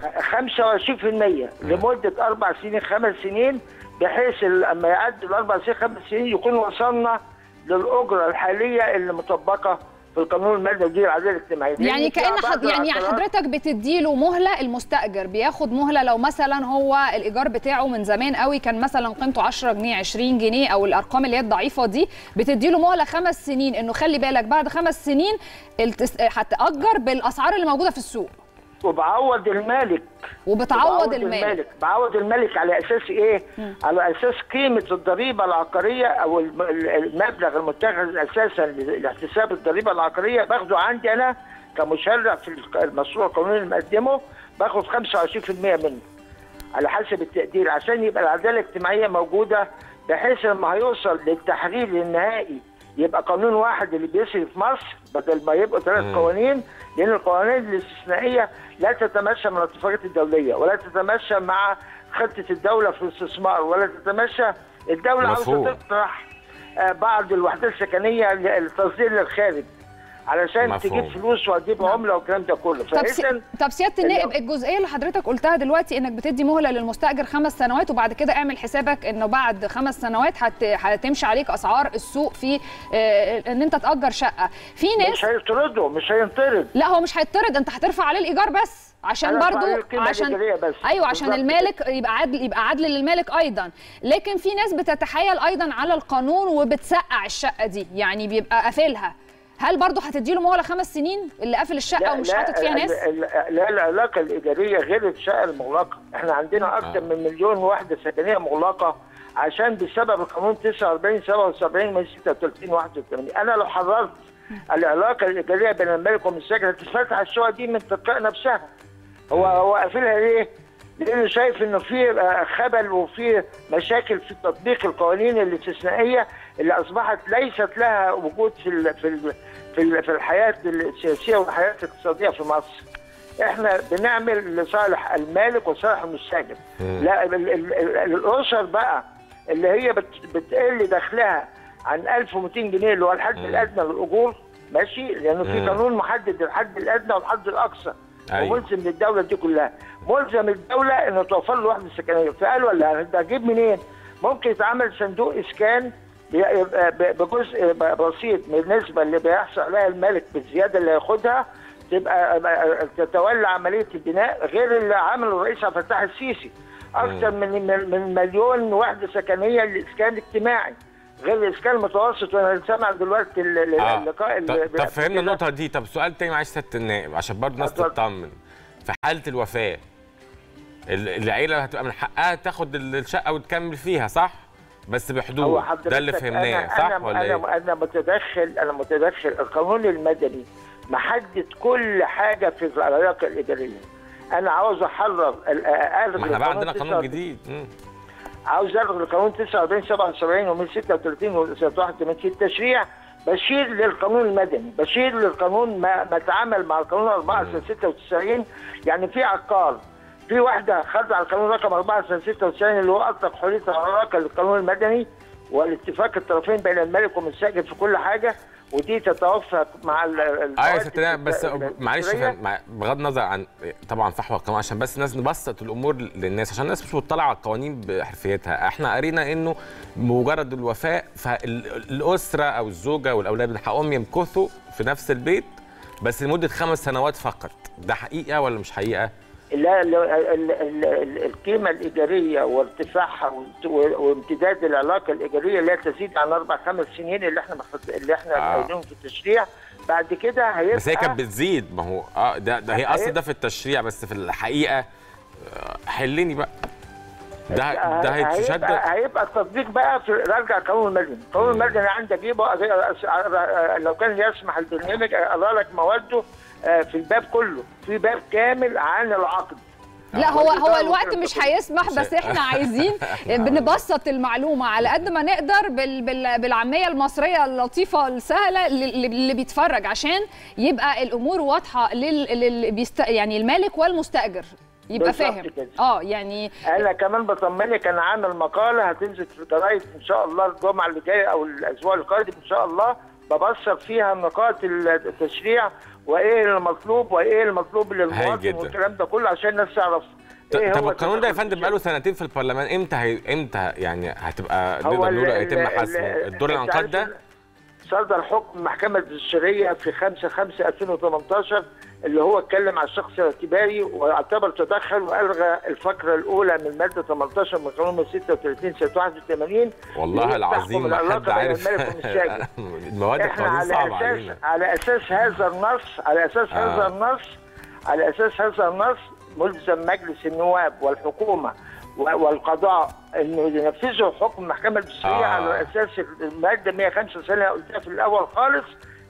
25% لمده اربع سنين خمس سنين بحيث لما يعدي الاربع سنين خمس سنين يكون وصلنا للاجره الحاليه اللي مطبقه في القانون المدني دي العداله الاجتماعيه يعني لأن كأن فيها حد بعض يعني العقارات- حضرتك بتديله مهله المستاجر بياخد مهله لو مثلا هو الايجار بتاعه من زمان قوي كان مثلا قيمته 10 جنيه 20 جنيه او الارقام اللي هي الضعيفه دي بتديله مهله خمس سنين انه خلي بالك بعد خمس سنين التس... هتاجر بالاسعار اللي موجوده في السوق وبعوض المالك وبتعوض بعوض المال بعوض الملك على اساس ايه؟ على اساس قيمه الضريبه العقاريه او الم- المبلغ المتخذ اساسا لاحتساب الضريبه العقاريه باخده عندي انا كمشرع في المشروع القانوني اللي مقدمه باخد 25% منه على حسب التقدير عشان يبقى العداله الاجتماعيه موجوده بحيث لما هيوصل للتحرير النهائي يبقى قانون واحد اللي بيسري في مصر بدل ما يبقوا ثلاث قوانين لان القوانين الاستثنائيه لا تتماشى مع الاتفاقيات الدوليه ولا تتماشى مع خطه الدوله في الاستثمار ولا تتماشى الدوله مفهوم. عاوزه تطرح آه، بعض الوحدات السكنيه للتصدير للخارج علشان مفهوم. تجيب فلوس وتجيب عمله والكلام ده كله طب سي... فإذن طب سياده النائب اللي- الجزئيه اللي حضرتك قلتها دلوقتي انك بتدي مهله للمستاجر خمس سنوات وبعد كده اعمل حسابك انه بعد خمس سنوات هت... هتمشي عليك اسعار السوق في آه، ان انت تاجر شقه في ناس مش هيطردوا مش هينطرد لا هو مش هيطرد انت هترفع عليه الايجار بس عشان أنا أرفع برضو عليه القيمة عشان الإيجارية بس. ايوه عشان بالظبط المالك يبقى عدل يبقى عدل للمالك ايضا لكن في ناس بتتحايل ايضا على القانون وبتسقع الشقه دي يعني بيبقى قافلها هل برضو هتديله مهله خمس سنين اللي قافل الشقه ومش حاطط فيها ال- ناس ال- لا العلاقه الايجاريه غير الشقه المغلقه احنا عندنا اكثر من مليون وحده سكنيه مغلقه عشان بسبب القانون 49 77 من 36 81 انا لو حررت العلاقه الايجاريه بين المالك والمستاجر هتتفتح الشقه دي من تلقاء نفسها هو هو قافلها ليه؟ لانه شايف انه في آه، خبل وفي مشاكل في تطبيق القوانين الاستثنائيه اللي اصبحت ليست لها وجود في ال في ال في, ال في الحياه السياسيه والحياه الاقتصاديه في مصر. احنا بنعمل لصالح المالك وصالح المستاجر. لا ال- ال- ال- الاسر بقى اللي هي بت- بتقل دخلها عن 1200 جنيه اللي هو الحد الادنى للاجور ماشي لانه في مم. قانون محدد الحد الادنى والحد الاقصى أيوة. وملزم للدوله دي كلها ملزم الدوله انه توفر له وحده سكنيه فقالوا لا ده اجيب منين؟ ممكن يتعمل صندوق اسكان بيبقى ب- بجزء ب- بسيط من النسبه اللي بيحصل عليها الملك بالزياده اللي ياخدها تبقى تتولى عمليه البناء غير اللي عمله الرئيس عبد الفتاح السيسي اكثر من من من مليون وحده سكنيه للاسكان الاجتماعي غير الاسكان المتوسط وانا سامع دلوقتي ال- ال- آه. اللقاء طب, اللي طب فهمنا كده. النقطه دي طب سؤال تاني معلش سياده النائب عشان برضه الناس اتفضل. تطمن في حاله الوفاه ال- العيله هتبقى من حقها تاخد ال- الشقه وتكمل فيها صح بس هو بحدود حضرتك ده اللي فهمناه أنا صح أنا ولا أنا ايه أنا متدخل أنا متدخل القانون المدني محدد كل حاجة في العلاقة الإدارية أنا عاوز أحرر ال- ألغي ما احنا بقى عندنا 49 قانون جديد مم. عاوز الغي القانون 49 77 ومن 36 و 81 في التشريع بشير للقانون المدني بشير للقانون ما, ما تعامل مع القانون 4 سنه 96 يعني في عقار في واحده خاضعه القانون رقم 4 سنه 96 اللي هو اطلق حريه العلاقه للقانون المدني والاتفاق الطرفين بين المالك والمستاجر في كل حاجه ودي تتوافق مع ال- ال- اه يا القواعد ست نائب بس ال- معلش الدستورية. فهم- مع- بغض النظر عن طبعا فحوى القانون عشان بس الناس نبسط الامور للناس عشان الناس مش مطلعه على القوانين بحرفيتها احنا قرينا انه مجرد الوفاء فالاسره او الزوجه والاولاد من حقهم يمكثوا في نفس البيت بس لمده خمس سنوات فقط ده حقيقه ولا مش حقيقه؟ لا لا، ال- ال- ال- القيمة الإيجارية وارتفاعها وامت- وامتداد العلاقة الإيجارية لا تزيد عن أربع خمس سنين اللي احنا مخد... اللي احنا آه. قايلينهم في التشريع بعد كده هيبقى بس هي كانت بتزيد ما هو اه ده, ده هي اصل هي- ده في التشريع بس في الحقيقه آه، حلني بقى ده ده هيبقى, هيتشدد هيبقى التطبيق بقى في رجع القانون المدني، القانون المدني عندك ايه بقى لو كان يسمح البرنامج اقرا لك مواده آه، في الباب كله، في باب كامل عن العقد لا هو هو ده الوقت ممكن مش تكون- هيسمح بس احنا عايزين بنبسط المعلومه على قد ما نقدر بال بال بالعاميه المصريه اللطيفه السهله اللي, اللي بيتفرج عشان يبقى الامور واضحه لل, لل بيست يعني المالك والمستاجر يبقى بالظبط فاهم كده. اه يعني انا كمان بطمنك انا عامل مقاله هتنزل في الجرايد ان شاء الله الجمعه اللي جايه او الاسبوع القادم ان شاء الله ببسط فيها نقاط التشريع وايه المطلوب وايه المطلوب هايل للمواطن جدا. والكلام ده كله عشان الناس تعرف ط- طب هو القانون ده يا التدخل فندم بقاله سنتين في البرلمان امتى هي... امتى يعني هتبقى هو نقدر نقول ال- هيتم ال- حسمه ال- الدور أنت الانقاض عارف ده صدر حكم المحكمة الدستورية في 5 5 2018 اللي هو اتكلم على الشخص الاعتباري واعتبر تدخل والغى الفقرة الأولى من مادة 18 من قانون 36 سنة 81 والله اللي العظيم بتحكم ما العلاقة حد بين عارف الملك والمستأجر. المواد احنا القانون على صعبه اساس علينا على اساس هذا النص على اساس آه. هذا النص على اساس هذا النص ملزم مجلس النواب والحكومه و- والقضاء انه ينفذوا حكم المحكمه الدستوريه آه. على اساس الماده 105 سنه قلتها في الاول خالص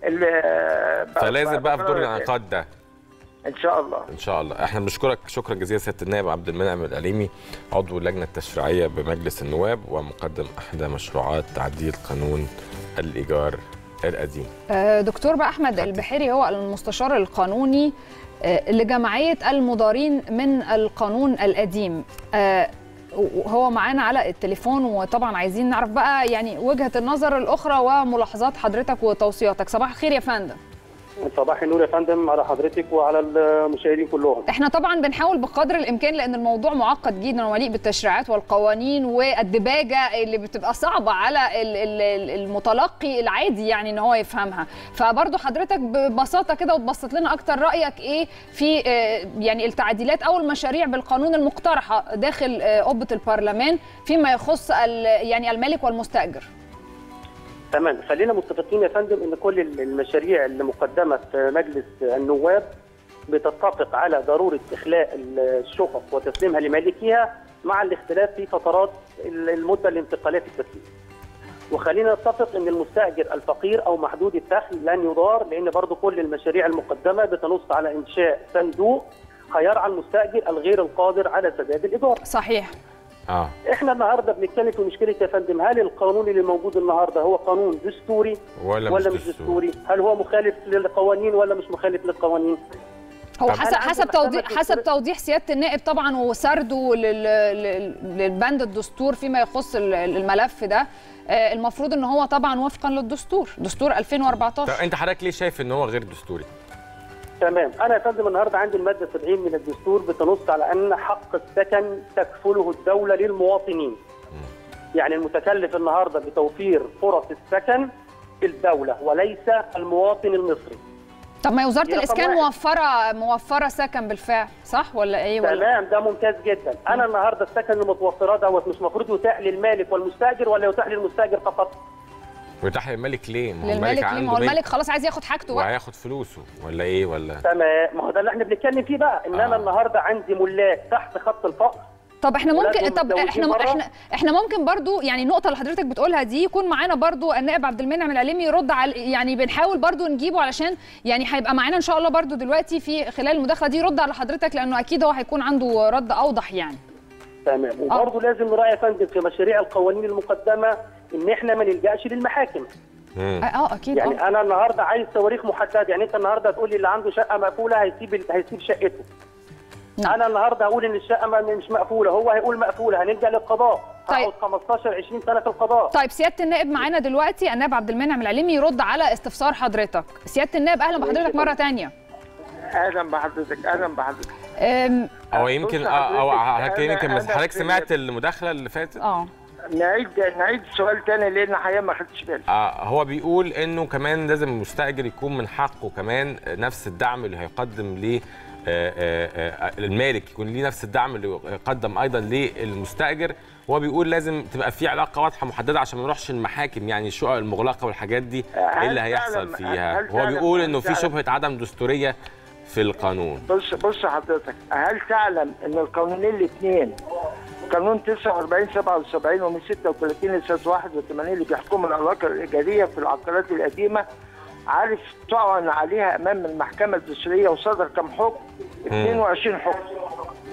اللي فلازم بقى في دور ب- الانعقاد ده ان شاء الله ان شاء الله احنا بنشكرك شكرا جزيلا سياده النائب عبد المنعم الاليمي عضو اللجنه التشريعيه بمجلس النواب ومقدم احدى مشروعات تعديل قانون الايجار القديم آه، دكتور بقى احمد البحيري هو المستشار القانوني آه، لجمعيه المضارين من القانون القديم آه، وهو معانا على التليفون وطبعا عايزين نعرف بقى يعني وجهه النظر الاخرى وملاحظات حضرتك وتوصياتك صباح الخير يا فندم صباح النور يا فندم على حضرتك وعلى المشاهدين كلهم احنا طبعا بنحاول بقدر الامكان لان الموضوع معقد جدا ومليء بالتشريعات والقوانين والدباجه اللي بتبقى صعبه على ال- ال- ال- المتلقي العادي يعني ان هو يفهمها فبرضو حضرتك ببساطه كده وتبسط لنا اكتر رايك ايه في آه، يعني التعديلات او المشاريع بالقانون المقترحه داخل آه، قبه البرلمان فيما يخص ال- يعني المالك والمستاجر تمام خلينا متفقين يا فندم ان كل المشاريع اللي مقدمه في مجلس النواب بتتفق على ضروره اخلاء الشقق وتسليمها لمالكيها مع الاختلاف في فترات المده الانتقاليه في التسليم. وخلينا نتفق ان المستاجر الفقير او محدود الدخل لن يضار لان برضو كل المشاريع المقدمه بتنص على انشاء صندوق هيرعى المستاجر الغير القادر على سداد الايجار. صحيح اه احنا النهارده بنتكلم في مشكله يا فندم هل القانون اللي موجود النهارده هو قانون دستوري ولا, ولا مش مش دستوري؟ هل هو مخالف للقوانين ولا مش مخالف للقوانين؟ هو طب حسب أنا عندي حسب محكمة توضيح دستورية. حسب توضيح سياده النائب طبعا وسرده لل- لل- للبند الدستور فيما يخص ال- الملف ده آه، المفروض ان هو طبعا وفقا للدستور دستور طب 2014 انت حضرتك ليه شايف ان هو غير دستوري تمام انا يا فندم النهارده عندي الماده 70 من الدستور بتنص على ان حق السكن تكفله الدوله للمواطنين. يعني المتكلف النهارده بتوفير فرص السكن الدوله وليس المواطن المصري. طب ما هي وزاره دي رقم الاسكان واحد. موفره موفره سكن بالفعل صح ولا ايه ولا تمام ده ممتاز جدا انا النهارده السكن المتوفره دوت مش المفروض يتاح للمالك والمستاجر ولا يتاح للمستاجر فقط ويتاح للملك ليه؟ ما هو للمالك ليه عنده ما هو ملك الملك خلاص عايز ياخد حاجته بقى وهياخد فلوسه ولا ايه ولا تمام ما هو ده اللي احنا بنتكلم فيه بقى ان انا آه. النهارده عندي ملاك تحت خط الفقر طب احنا ممكن ولازم طب متزوجين احنا برا؟ احنا احنا ممكن برضو يعني النقطه اللي حضرتك بتقولها دي يكون معانا برضو النائب عبد المنعم العليمي يرد على يعني بنحاول برضو نجيبه علشان يعني هيبقى معانا ان شاء الله برضو دلوقتي في خلال المداخله دي يرد على حضرتك لانه اكيد هو هيكون عنده رد اوضح يعني تمام وبرضه لازم نراعي يا فندم في مشاريع القوانين المقدمه ان احنا ما نلجاش للمحاكم مم. اه اه اكيد يعني اه انا النهارده عايز تواريخ محدده يعني انت النهارده تقول لي اللي عنده شقه مقفوله هيسيب هيسيب شقته نعم. انا النهارده هقول ان الشقه ما- مش مقفوله هو هيقول مقفوله هنلجا للقضاء طيب. هقعد 15 20 سنه في القضاء طيب سياده النائب معانا دلوقتي النائب عبد المنعم العليمي يرد على استفسار حضرتك سياده النائب اهلا بحضرتك مره تانية اهلا بحضرتك اهلا بحضرتك أم، هو بص يمكن اه او حضرتك، حضرتك أنا- يمكن أنا بس حضرتك في- سمعت المداخله اللي فاتت اه نعيد نعيد السؤال تاني لان الحقيقه ما خدتش بالي آه هو بيقول انه كمان لازم المستاجر يكون من حقه كمان نفس الدعم اللي هيقدم ل آه، آه، آه، المالك يكون ليه نفس الدعم اللي يقدم ايضا للمستاجر هو بيقول لازم تبقى في علاقه واضحه محدده عشان ما نروحش المحاكم يعني الشقق المغلقه والحاجات دي ايه هل اللي هيحصل فعلاً- فيها هل هو فعلاً- بيقول هل انه في فعلاً- شبهه عدم دستوريه في القانون بص بص حضرتك هل تعلم ان القانونين الاثنين قانون 49 77 ومن 36 لسنه 81 اللي بيحكموا العلاقه الايجاريه في العقارات القديمه عارف طعن عليها امام المحكمه الدستوريه وصدر كم حكم؟ 22 حكم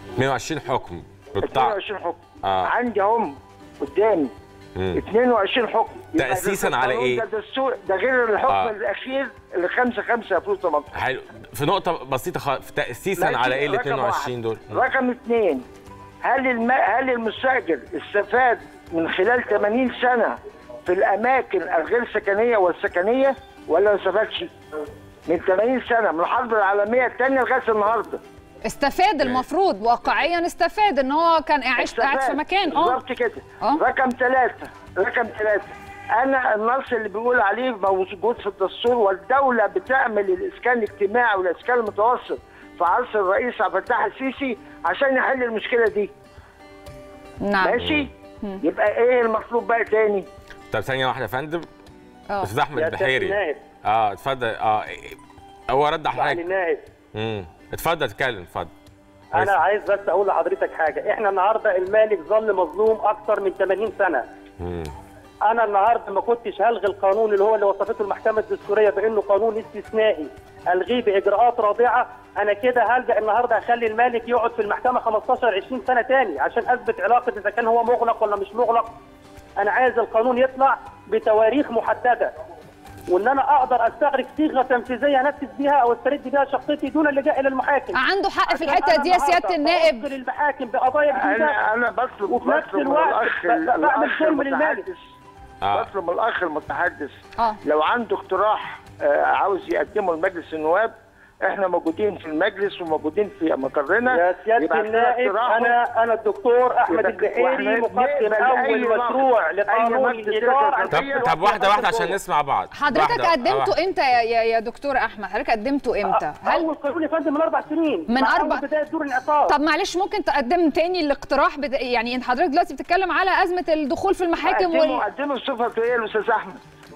22 حكم بالطعن 22 حكم آه. عندي هم قدامي مم. 22 حكم يبقى تأسيساً ده على القانون إيه؟ ده دستور ده غير الحكم آه. آه. الاخير اللي 5 5 2018 حلو في نقطه بسيطه خالص تاسيسا ماشي، على ايه ال رقم 22 واحد. دول مم. رقم اثنين هل الم... هل المستاجر استفاد من خلال 80 سنه في الاماكن الغير سكنيه والسكنيه ولا ما استفادش؟ من 80 سنه من الحرب العالميه الثانيه لغايه النهارده استفاد المفروض واقعيا استفاد ان هو كان قاعد قاعد في استفاد. مكان اه بالظبط كده آه. رقم ثلاثة رقم ثلاثة أنا النص اللي بيقول عليه موجود في الدستور والدولة بتعمل الإسكان الاجتماعي والإسكان المتوسط في عصر الرئيس عبد الفتاح السيسي عشان يحل المشكلة دي نعم ماشي يبقى إيه المطلوب بقى تاني؟ طب ثانيه واحده يا فندم اه استاذ احمد يا البحيري نائب اه اتفضل اه هو رد على يعني حضرتك نائب امم اتفضل اتكلم اتفضل انا عايز بس اقول لحضرتك حاجه احنا النهارده المالك ظل مظلوم اكثر من 80 سنه مم. انا النهارده ما كنتش هلغي القانون اللي هو اللي وصفته المحكمه الدستوريه بانه قانون استثنائي الغيه باجراءات رادعه انا كده هلجا النهارده اخلي المالك يقعد في المحكمه 15 20 سنه تاني عشان اثبت علاقه اذا كان هو مغلق ولا مش مغلق انا عايز القانون يطلع بتواريخ محدده وان انا اقدر استخرج صيغه تنفيذيه انفذ بيها او استرد بيها شخصيتي دون اللجاء الى المحاكم عنده حق في عشان الحته أنا دي يا سياده النهاردة النائب بأوصل المحاكم بقضايا جديده أنا أنا بطلب وفي نفس بطلب من الوقت الأخ ب- ب- بعمل الأخ ظلم للمالك. المتحدث اه بطلب من الأخ المتحدث اه لو عنده اقتراح آه، عاوز يقدمه لمجلس النواب احنا موجودين في المجلس وموجودين في مقرنا يا سياده يبعت لنا النائب اقتراحه. انا انا الدكتور احمد يبقى- البحيري وإحنا مقدم نقبل اول أي نقد. مشروع أي لقانون نقد الايجار عن تلك طب القضية. طب واحده واحده عشان نسمع بعض حضرتك واحدة- قدمته واحدة. امتى يا يا, يا دكتور احمد حضرتك قدمته امتى هل اول قانون يا فندم من اربع سنين من مع أربع- أول بدايه دور انعقاد طب معلش ممكن تقدم تاني الاقتراح بدا... يعني انت حضرتك دلوقتي بتتكلم على ازمه الدخول في المحاكم قدموا وال... قدموا الصفة ايه الاستاذ احمد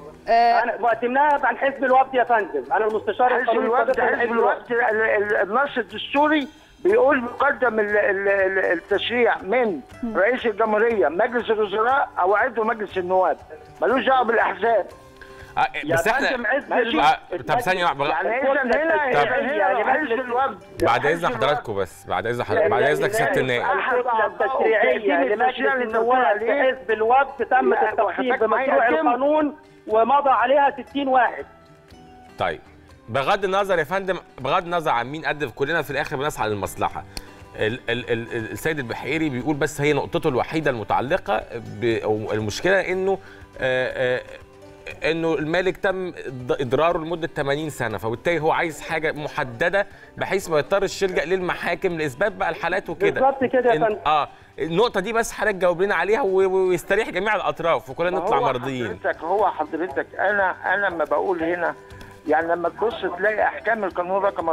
آه انا وقدمناها عن حزب الوفد يا فندم انا المستشار حزب القانوني الوفد السابق حزب الوفد ال- ال- النص الدستوري بيقول مقدم ال- ال- ال- التشريع من رئيس الجمهوريه مجلس الوزراء او عضو مجلس النواب ملوش دعوه بالاحزاب آه يا بس احنا فندم حزب ماشي. الوفد آه طب ثانيه واحده يعني اذا هنا طب- إذا هنا حزب الوفد بعد اذن حزب الوفد حضراتكم بس بعد اذن حضرتك بعد اذنك سياده النائب الكتله التشريعيه لمجلس النواب في حزب الوفد تم لا، الترحيب واخدك معايا بمشروع يا تم. القانون ومضى عليها 60 واحد طيب بغض النظر يا فندم بغض النظر عن مين قدم كلنا في الاخر بنسعى للمصلحه ال ال ال السيد البحيري بيقول بس هي نقطته الوحيده المتعلقه ب أو المشكله انه آه آه انه المالك تم إض- اضراره لمده 80 سنه فبالتالي هو عايز حاجه محدده بحيث ما يضطرش يلجا للمحاكم لاثبات بقى الحالات وكده بالظبط كده يا إن- فندم. اه النقطه دي بس حضرتك جاوب لنا عليها و- و- ويستريح جميع الاطراف وكلنا ما نطلع هو مرضيين حضرتك هو حضرتك انا انا لما بقول هنا يعني لما تبص تلاقي احكام القانون رقم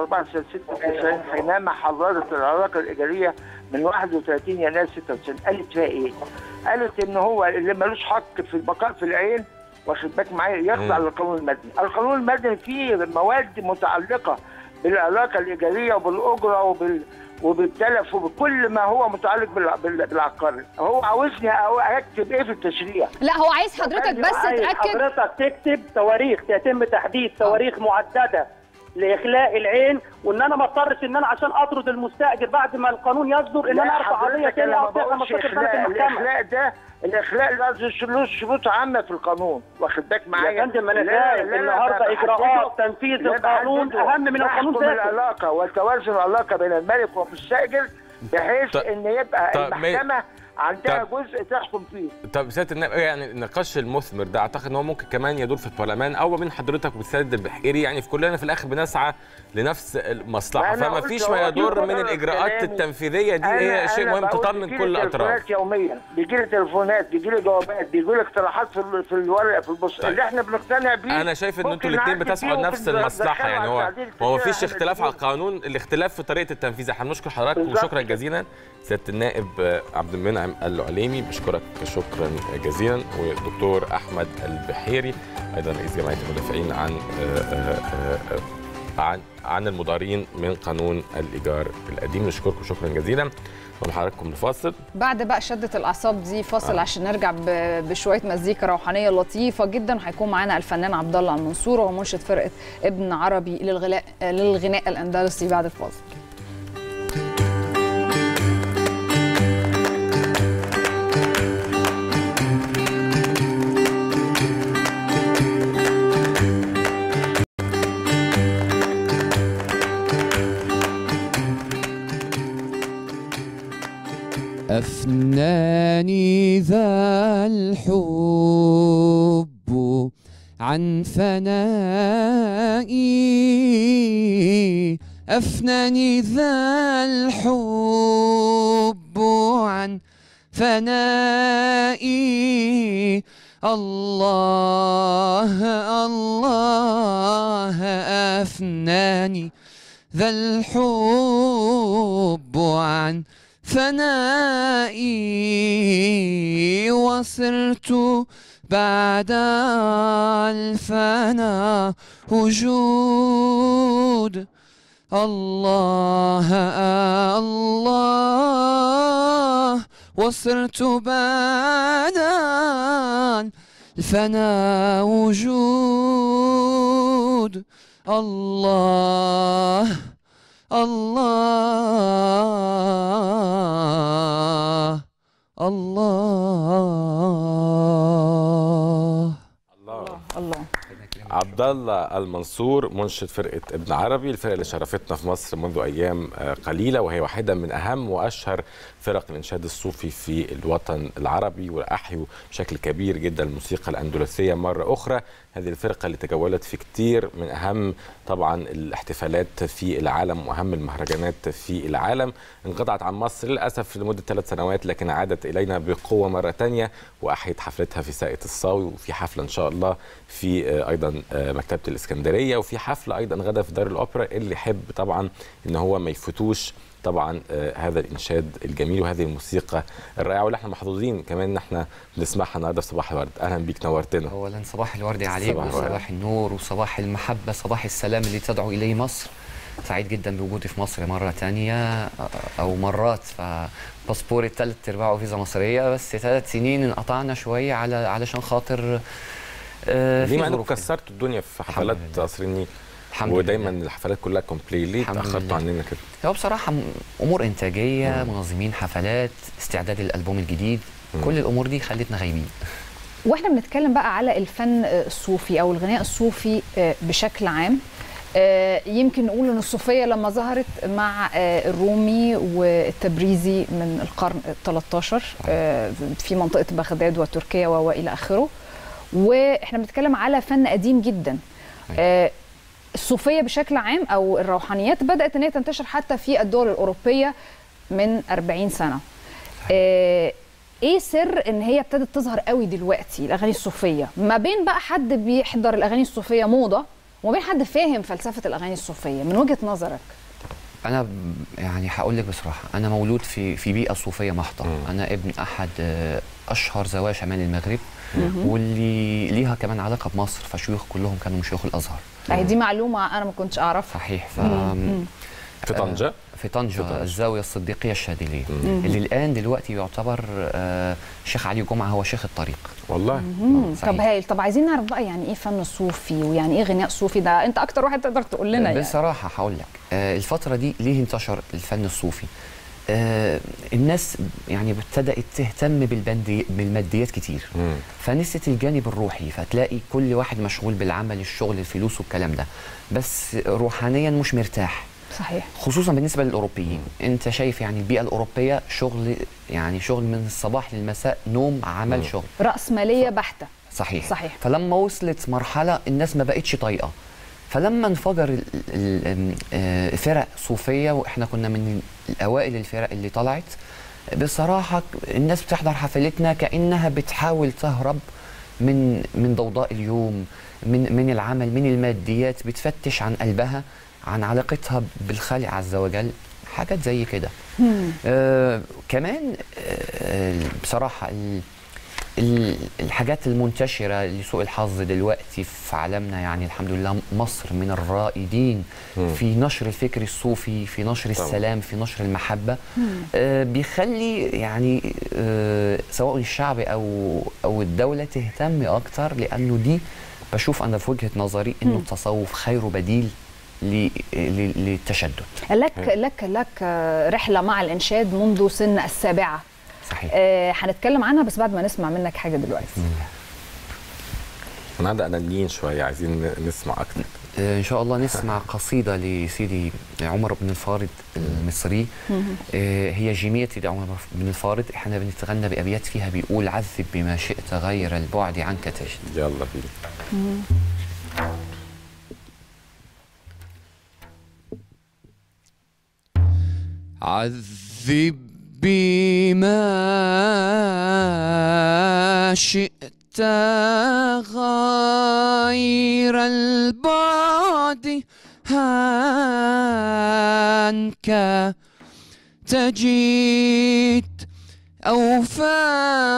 496 حينما حررت العلاقه الايجاريه من 31 يناير 96 قالت فيها ايه؟ قالت ان هو اللي ملوش حق في البقاء في العين واخد بالك معايا يخضع مم. للقانون المدني، القانون المدني فيه مواد متعلقه بالعلاقه الايجاريه وبالاجره وبال وبالتلف وبكل ما هو متعلق بال- بال- بالعقار هو عاوزني أو اكتب ايه في التشريع لا هو عايز حضرتك بس عايز تاكد حضرتك تكتب تواريخ يتم تحديد تواريخ معدده لاخلاء العين وان انا ما اضطرش ان انا عشان اطرد المستاجر بعد ما القانون يصدر ان انا ارفع قضيه حضرتك تاني انا ما او فيها بقولش 15 سنه في اخلاء المحكمه الاخلاء ده الاخلاء له له شروط عامه في القانون واخد بالك معايا يا فندم انا لا- فاهم لا- لا، النهارده بحدده- اجراءات تنفيذ لا، القانون بحدده. اهم من القانون بحكم ذاته العلاقه والتوازن العلاقه بين الملك والمستاجر بحيث طب- ان يبقى طب ما- المحكمه عندها طب- جزء تحكم فيه طب سياده النائب يعني النقاش المثمر ده اعتقد ان هو ممكن كمان يدور في البرلمان او ما بين حضرتك والسيد البحيري يعني في كلنا في الاخر بنسعى لنفس المصلحه أنا فما قلت فيش أهو ما يضر كده من بره الاجراءات كلامي. التنفيذيه دي أنا- هي شيء أنا مهم بقول تطمن بيجيلي كل الاطراف تليفونات يوميا بيجي لي تليفونات بيجي لي جوابات بيجي لي اقتراحات في ال- في الورقه في البوست طيب. اللي احنا بنقتنع بيه انا شايف ان ممكن انتوا الاثنين نعدي بتسعوا فيه لنفس وبن- المصلحه ندخله يعني على هو التعديل هو بتاع مفيش اختلاف على الدستور. القانون الاختلاف في طريقه التنفيذ احنا بنشكر حضراتكم بالظبط. وشكرا جزيلا سياده النائب آه، عبد المنعم العليمي بشكرك شكرا جزيلا والدكتور احمد البحيري ايضا رئيس جمعيه المدافعين عن آه، آه، آه، آه، عن عن المضارين من قانون الايجار القديم نشكركم شكرا جزيلا وحضراتكم لفاصل بعد بقى شدة الأعصاب دي فاصل آه. عشان نرجع ب- بشوية مزيكا روحانية لطيفة جدا وهيكون معانا الفنان عبد الله المنصور وهو منشد فرقة ابن عربي للغلاء للغناء الأندلسي بعد الفاصل أفناني ذا الحب عن فنائي أفناني ذا الحب عن فنائي الله الله أفناني ذا الحب عن فنائي وصرت بعد الفنا وجود الله الله وصرت بعد الفنا وجود الله الله الله الله عبد الله المنصور منشد فرقه ابن عربي الفرقه اللي شرفتنا في مصر منذ ايام آه، قليله وهي واحده من اهم واشهر فرق الانشاد الصوفي في الوطن العربي واحيوا بشكل كبير جدا الموسيقى الاندلسيه مره اخرى هذه الفرقه اللي تجولت في كتير من اهم طبعا الاحتفالات في العالم واهم المهرجانات في العالم انقطعت عن مصر للاسف لمده ثلاث سنوات لكن عادت الينا بقوه مره تانية واحيت حفلتها في ساقية الصاوي وفي حفله ان شاء الله في آه، ايضا آه، مكتبه الاسكندريه وفي حفله ايضا غدا في دار الاوبرا اللي يحب طبعا ان هو ما يفوتوش طبعا آه، هذا الانشاد الجميل وهذه الموسيقى الرائعه واللي احنا محظوظين كمان ان احنا بنسمعها النهارده في صباح الورد اهلا بيك نورتنا اولا صباح الورد عليك صباح الورد. وصباح النور وصباح المحبه صباح السلام اللي تدعو اليه مصر سعيد جدا بوجودي في مصر مره تانية او مرات فباسبوري ثلاث ارباعه فيزا مصريه بس ثلاث سنين انقطعنا شويه على علشان خاطر آه، ليه في مع انكم ظروف كده. كسرتوا الدنيا في حفلات لله. قصر النيل الحمد ودايما لله. الحفلات كلها كومبلي ليه الحمد اتاخرتوا لله. عننا كده هو بصراحة م- أمور إنتاجية منظمين حفلات استعداد الألبوم الجديد كل الأمور دي خلتنا غايبين واحنا بنتكلم بقى على الفن آه، الصوفي او الغناء الصوفي آه، بشكل عام آه، يمكن نقول ان الصوفيه لما ظهرت مع آه، الرومي والتبريزي من القرن ال 13 آه، في منطقه بغداد وتركيا و- والى اخره واحنا بنتكلم على فن قديم جدا آه، الصوفيه بشكل عام او الروحانيات بدات ان هي تنتشر حتى في الدول الاوروبيه من 40 سنه آه، ايه سر ان هي ابتدت تظهر قوي دلوقتي الاغاني الصوفيه ما بين بقى حد بيحضر الاغاني الصوفيه موضه وما بين حد فاهم فلسفه الاغاني الصوفيه من وجهه نظرك أنا ب- يعني هقول لك بصراحة أنا مولود في في بيئة صوفية محضة أنا ابن أحد آه، أشهر زوايا شمال المغرب مهم. واللي ليها كمان علاقة بمصر فشيوخ كلهم كانوا من شيوخ الأزهر اهي دي معلومه انا ما كنتش اعرفها صحيح ف مم. في طنجة؟ آه، في طنجة طنجة. الزاوية الصديقية الشاذلية مم. اللي الآن دلوقتي يعتبر آه، شيخ علي جمعة هو شيخ الطريق والله مم. طب هايل طب عايزين نعرف بقى يعني ايه فن صوفي ويعني ايه غناء صوفي ده انت اكتر واحد تقدر تقول لنا يعني بصراحة هقول لك آه، الفترة دي ليه انتشر الفن الصوفي آه، الناس يعني ابتدأت تهتم بالبندي بالماديات كتير فنسيت الجانب الروحي فتلاقي كل واحد مشغول بالعمل الشغل الفلوس والكلام ده بس روحانيا مش مرتاح صحيح خصوصا بالنسبه للاوروبيين انت شايف يعني البيئه الاوروبيه شغل يعني شغل من الصباح للمساء نوم عمل مم. شغل راسماليه بحته صحيح صحيح. فلما وصلت مرحله الناس ما بقتش طايقه فلما انفجر ال- ال- ال- آه، فرق صوفيه واحنا كنا من الاوائل الفرق اللي طلعت بصراحه الناس بتحضر حفلتنا كانها بتحاول تهرب من من ضوضاء اليوم من من العمل من الماديات بتفتش عن قلبها عن علاقتها بالخالق عز وجل حاجات زي كده آه كمان آه بصراحه ال ال- الحاجات المنتشره لسوء الحظ دلوقتي في عالمنا يعني الحمد لله مصر من الرائدين مم. في نشر الفكر الصوفي في نشر طبعا. السلام في نشر المحبه آه بيخلي يعني آه سواء الشعب او او الدوله تهتم اكتر لانه دي بشوف انا في وجهه نظري انه مم. التصوف خير بديل ل- ل- للتشدد لك لك لك آه، رحله مع الانشاد منذ سن السابعه صحيح آه، هنتكلم عنها بس بعد ما نسمع منك حاجه دلوقتي احنا عندنا انانيين شويه عايزين نسمع اكتر آه، ان شاء الله نسمع قصيده لسيدي عمر بن الفارض المصري آه، هي جيمية سيدي عمر بن الفارض احنا بنتغنى بابيات فيها بيقول عذب بما شئت غير البعد عنك تجد يلا بينا عذب بما شئت غير البعد عنك تجيت أوفى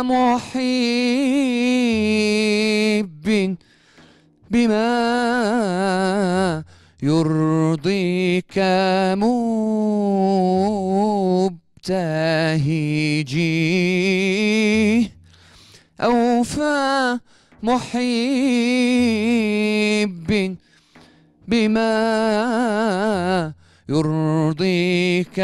محب بما يرضيك مبتهجي أوفى محب بما يرضيك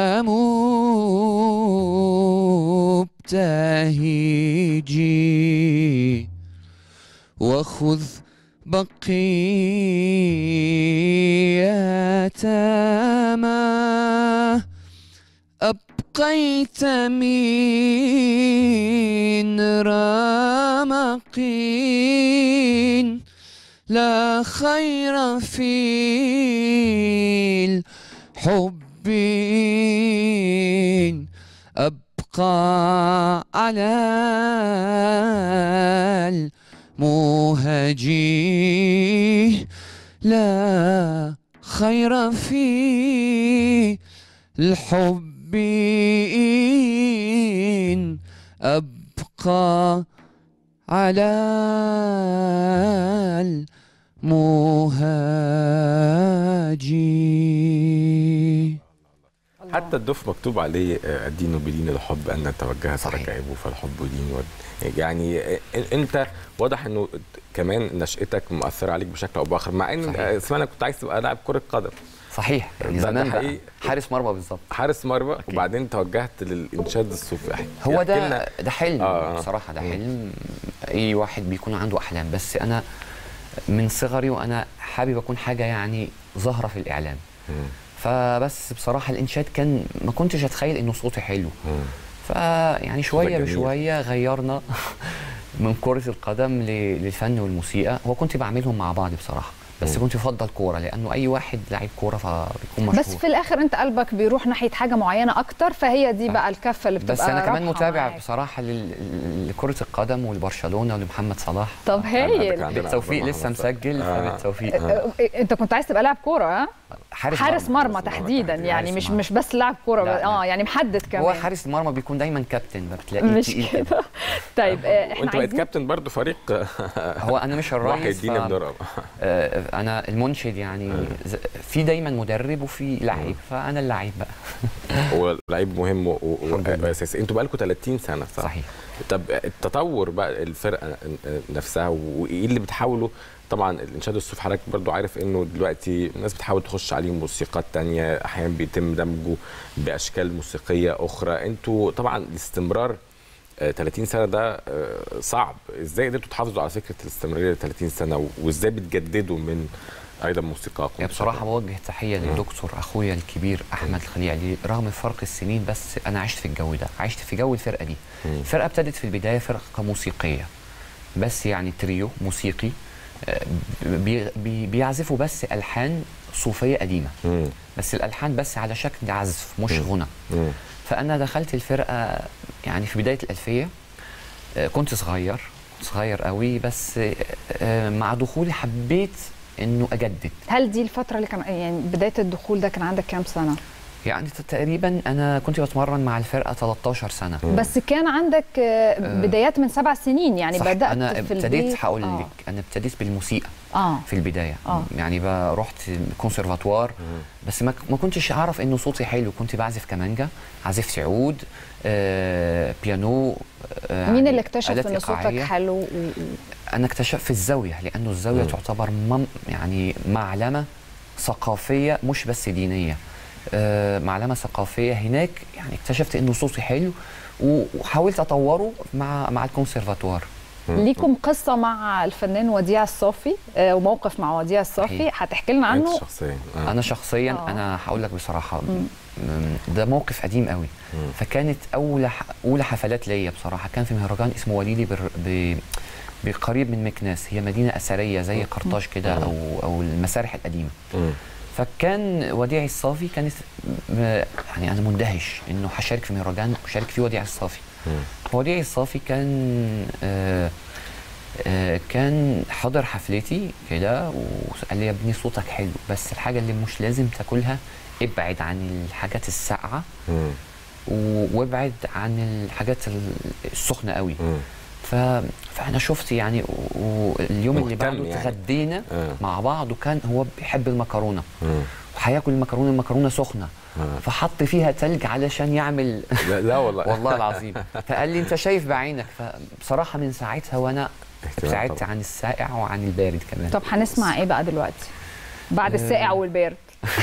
مبتهجي وخذ بقية ما أبقيت من رمق لا خير في الحب أبقى على المهجي لا خير في الحب إن أبقى على المهاجي حتى الدف مكتوب عليه آه، الدين بدين الحب ان توجه صحيح. تركعبه فالحب دين ود- يعني آه، انت واضح انه كمان نشأتك مؤثره عليك بشكل او باخر مع ان صحيح. آه، سمعنا كنت عايز تبقى لاعب كره قدم صحيح يعني ده- ده زمان بقى حقيقي. حارس مرمى بالظبط حارس مرمى وبعدين توجهت للانشاد الصوفي هو احكي ده لنا- ده حلم آه. بصراحه ده حلم اي واحد بيكون عنده احلام بس انا من صغري وانا حابب اكون حاجه يعني ظاهره في الاعلام مم. فبس بصراحه الانشاد كان ما كنتش اتخيل انه صوتي حلو مم. فيعني شويه جميل. بشويه غيرنا من كره القدم ل- للفن والموسيقى هو كنت بعملهم مع بعض بصراحه بس مم. كنت بفضل كوره لانه اي واحد لعيب كوره فبيكون مشهور بس في الاخر انت قلبك بيروح ناحيه حاجه معينه اكتر فهي دي بقى الكفه اللي بتبقى بس انا كمان رايحة متابع معاك. بصراحه لل- لكره القدم ولبرشلونه ولمحمد صلاح طب هايل عندنا بالتوفيق أخبار لسه محمد صلاح. مسجل آه. فبالتوفيق أه، انت كنت عايز تبقى لاعب كوره ها حارس, حارس مرمى مرمى تحديدا تحديداً. يعني حارس مش مرمى. مش بس لاعب كوره لا، بس- لا. اه يعني محدد كمان هو حارس المرمى بيكون دايما كابتن ما بتلاقيه مش تقيل كده طيب آه، احنا وانت بقيت عايزين كابتن برضو فريق هو انا مش واحد الرئيس الدين ف- بن رابع آه، انا المنشد يعني ز- في دايما مدرب وفي لعيب فانا اللعيب بقى هو لعيب مهم و- و- الحمد لله. واساسي انتوا بقالكم 30 سنه صح؟ صحيح طب التطور بقى الفرقه نفسها وايه اللي بتحاولوا طبعا الانشاد الصوفي حضرتك برضو عارف انه دلوقتي الناس بتحاول تخش عليه موسيقات تانية احيانا بيتم دمجه باشكال موسيقيه اخرى انتوا طبعا الاستمرار آه، 30 سنه ده آه، صعب ازاي قدرتوا تحافظوا على فكره الاستمراريه 30 سنه و- وازاي بتجددوا من ايضا موسيقاكم يعني بصراحه بوجه تحيه للدكتور اخويا الكبير احمد الخليعي رغم فرق السنين بس انا عشت في الجو ده عشت في جو الفرقه دي مم. الفرقه ابتدت في البدايه فرقه موسيقيه بس يعني تريو موسيقي آه، بي بي بيعزفوا بس الحان صوفيه قديمه مم. بس الالحان بس على شكل عزف مش مم. غنى مم. فانا دخلت الفرقه يعني في بدايه الالفيه آه، كنت صغير كنت صغير قوي بس آه، مع دخولي حبيت انه اجدد هل دي الفتره اللي كان يعني بدايه الدخول ده كان عندك كام سنه يعني ت- تقريبا انا كنت بتمرن مع الفرقه 13 سنه بس كان عندك آه، بدايات من سبع سنين يعني صح بدات انا في ابتديت البيت هقول آه. لك انا ابتديت بالموسيقى اه في البدايه آه. يعني بقى رحت كونسرفاتوار بس ما ما كنتش اعرف انه صوتي حلو كنت بعزف كمانجا عزفت عود آه، بيانو آه، مين يعني اللي اكتشف آلات ان صوتك إيقاعية. حلو و... و- انا اكتشفت في الزاويه لانه الزاويه مم. تعتبر مم يعني معلمه ثقافيه مش بس دينيه آه، معلمه ثقافيه هناك يعني اكتشفت انه صوتي حلو و- وحاولت اطوره مع مع الكونسرفاتوار ليكم قصه مع الفنان وديع الصافي آه، وموقف مع وديع الصافي صحيح. هتحكي لنا انت عنه شخصيا آه. انا شخصيا آه. انا هقول لك بصراحه م- ده موقف قديم قوي فكانت اول ح- اولى حفلات ليا بصراحه كان في مهرجان اسمه وليلي بر... ب... بقريب من مكناس هي مدينه اثريه زي قرطاج كده او او المسارح القديمه مم. فكان وديع الصافي كانت م- يعني انا مندهش انه هشارك في مهرجان وشارك فيه وديع الصافي وديع الصافي كان آه آه كان حضر حفلتي كده وقال لي يا ابني صوتك حلو بس الحاجه اللي مش لازم تاكلها ابعد عن الحاجات الساقعه مم. و- وابعد عن الحاجات ال- السخنه قوي مم. ف... فانا شفت يعني و- واليوم اللي مهتم بعده يعني. اتغدينا آه. مع بعض وكان هو بيحب المكرونه مم. وهياكل المكرونه المكرونه سخنه آه. فحط فيها تلج علشان يعمل لا, لا والله والله العظيم فقال لي انت شايف بعينك فبصراحه من ساعتها وانا اهتمام ابتعدت طبعاً. عن السائع وعن البارد كمان طب هنسمع ايه بقى دلوقتي بعد الساقع والبارد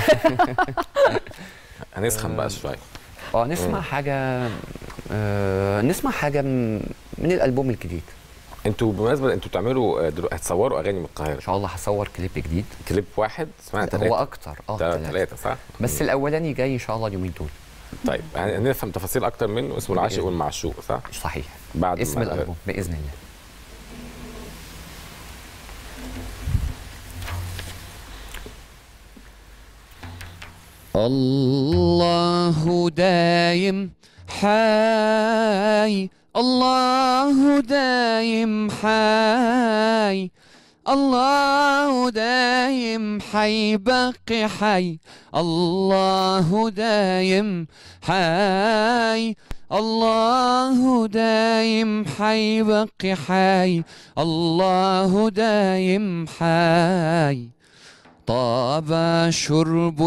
هنسخن بقى شويه اه نسمع حاجه آه نسمع حاجه م- من الالبوم الجديد انتوا بالمناسبه انتوا بتعملوا آه، دلوقتي هتصوروا اغاني من القاهره ان شاء الله هصور كليب جديد كليب واحد اسمها هو ثلاثه اكتر اه ثلاثة. ثلاثه صح؟ بس الاولاني جاي ان شاء الله اليومين دول طيب يعني نفهم تفاصيل اكتر منه اسمه العاشق بإذن. والمعشوق صح؟ صحيح بعد اسم ما- الالبوم باذن الله الله دايم حي الله دايم حي الله دايم حي بقي حي الله دايم حي الله دايم حي بقي حي الله دايم حي طاب شرب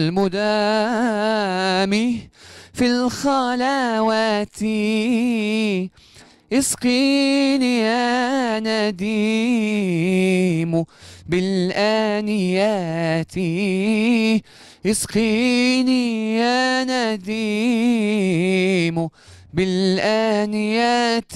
المدام في الخلاوات اسقيني يا نديم بالآنيات اسقيني يا نديم بالآنيات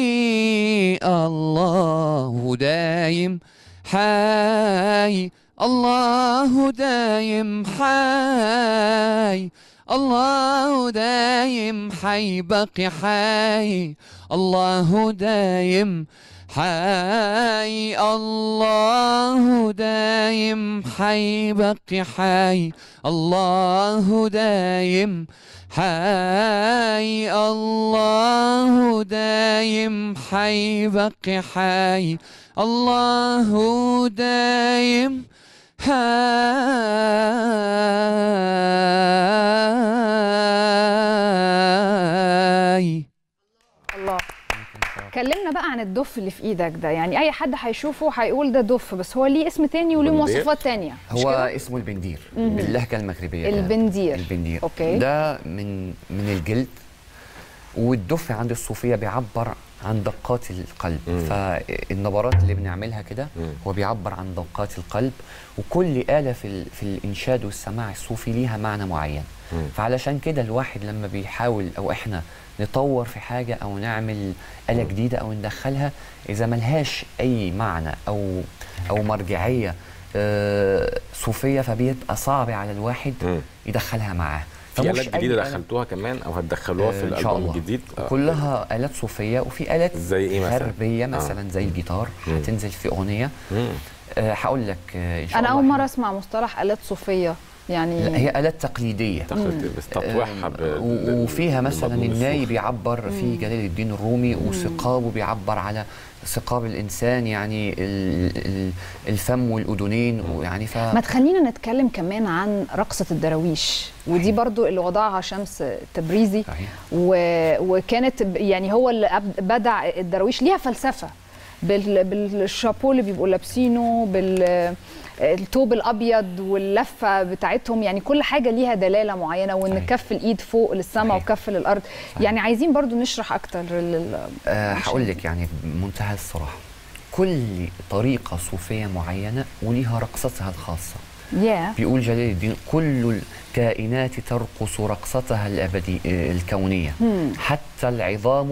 الله دايم حي الله دايم حي الله دايم حي بقي حي الله دايم حي الله دايم حي بقي حي الله دايم حي الله دايم حي بقي حي الله دايم حي الله كلمنا بقى عن الدف اللي في ايدك ده يعني اي حد هيشوفه هيقول ده دف بس هو ليه اسم تاني وليه بندير؟ مواصفات تانية مش هو كده؟ اسمه البندير باللهجه المغربيه كده. البندير. البندير أوكي. ده من من الجلد والدف عند الصوفيه بيعبر عن دقات القلب مم. فالنبرات اللي بنعملها كده مم. هو بيعبر عن دقات القلب وكل آلة في, ال- في الإنشاد والسماع الصوفي ليها معنى معين مم. فعلشان كده الواحد لما بيحاول أو إحنا نطور في حاجة أو نعمل آلة جديدة أو ندخلها إذا ملهاش أي معنى أو أو مرجعية آه، صوفية فبيبقى صعب على الواحد مم. يدخلها معاه في فمش آلات أي جديدة آلة- دخلتوها كمان أو هتدخلوها في آه، إن شاء الألبوم الله. الجديد؟ آه. كلها آلات صوفية وفي آلات زي إيه مثلا؟ غربية آه. مثلا زي الجيتار مم. هتنزل في أغنية مم. آه، هقول لك آه، إن شاء انا الله اول مره إحنا- اسمع مصطلح الات صوفيه يعني لا هي آلات تقليدية تاخد بس تطويعها آم، بال- و- وفيها مثلا بالمضمون الناي الصوفي. بيعبر في جلال الدين الرومي وثقابه بيعبر على ثقاب الانسان يعني ال- ال- الفم والاذنين ويعني ف ما تخلينا نتكلم كمان عن رقصة الدراويش ودي برضو اللي وضعها شمس تبريزي صحيح. و... وكانت ب- يعني هو اللي أب- بدع الدراويش ليها فلسفة بال... بالشابو اللي بيبقوا لابسينه بال التوب الابيض واللفه بتاعتهم يعني كل حاجه ليها دلاله معينه وان صحيح. كف الايد فوق للسماء صحيح. وكف للارض يعني عايزين برضو نشرح اكتر لل... آه، هقول لك يعني بمنتهى الصراحه كل طريقه صوفيه معينه وليها رقصتها الخاصه يا بيقول جلال الدين كل الكائنات ترقص رقصتها الابدي آه، الكونيه مم. حتى العظام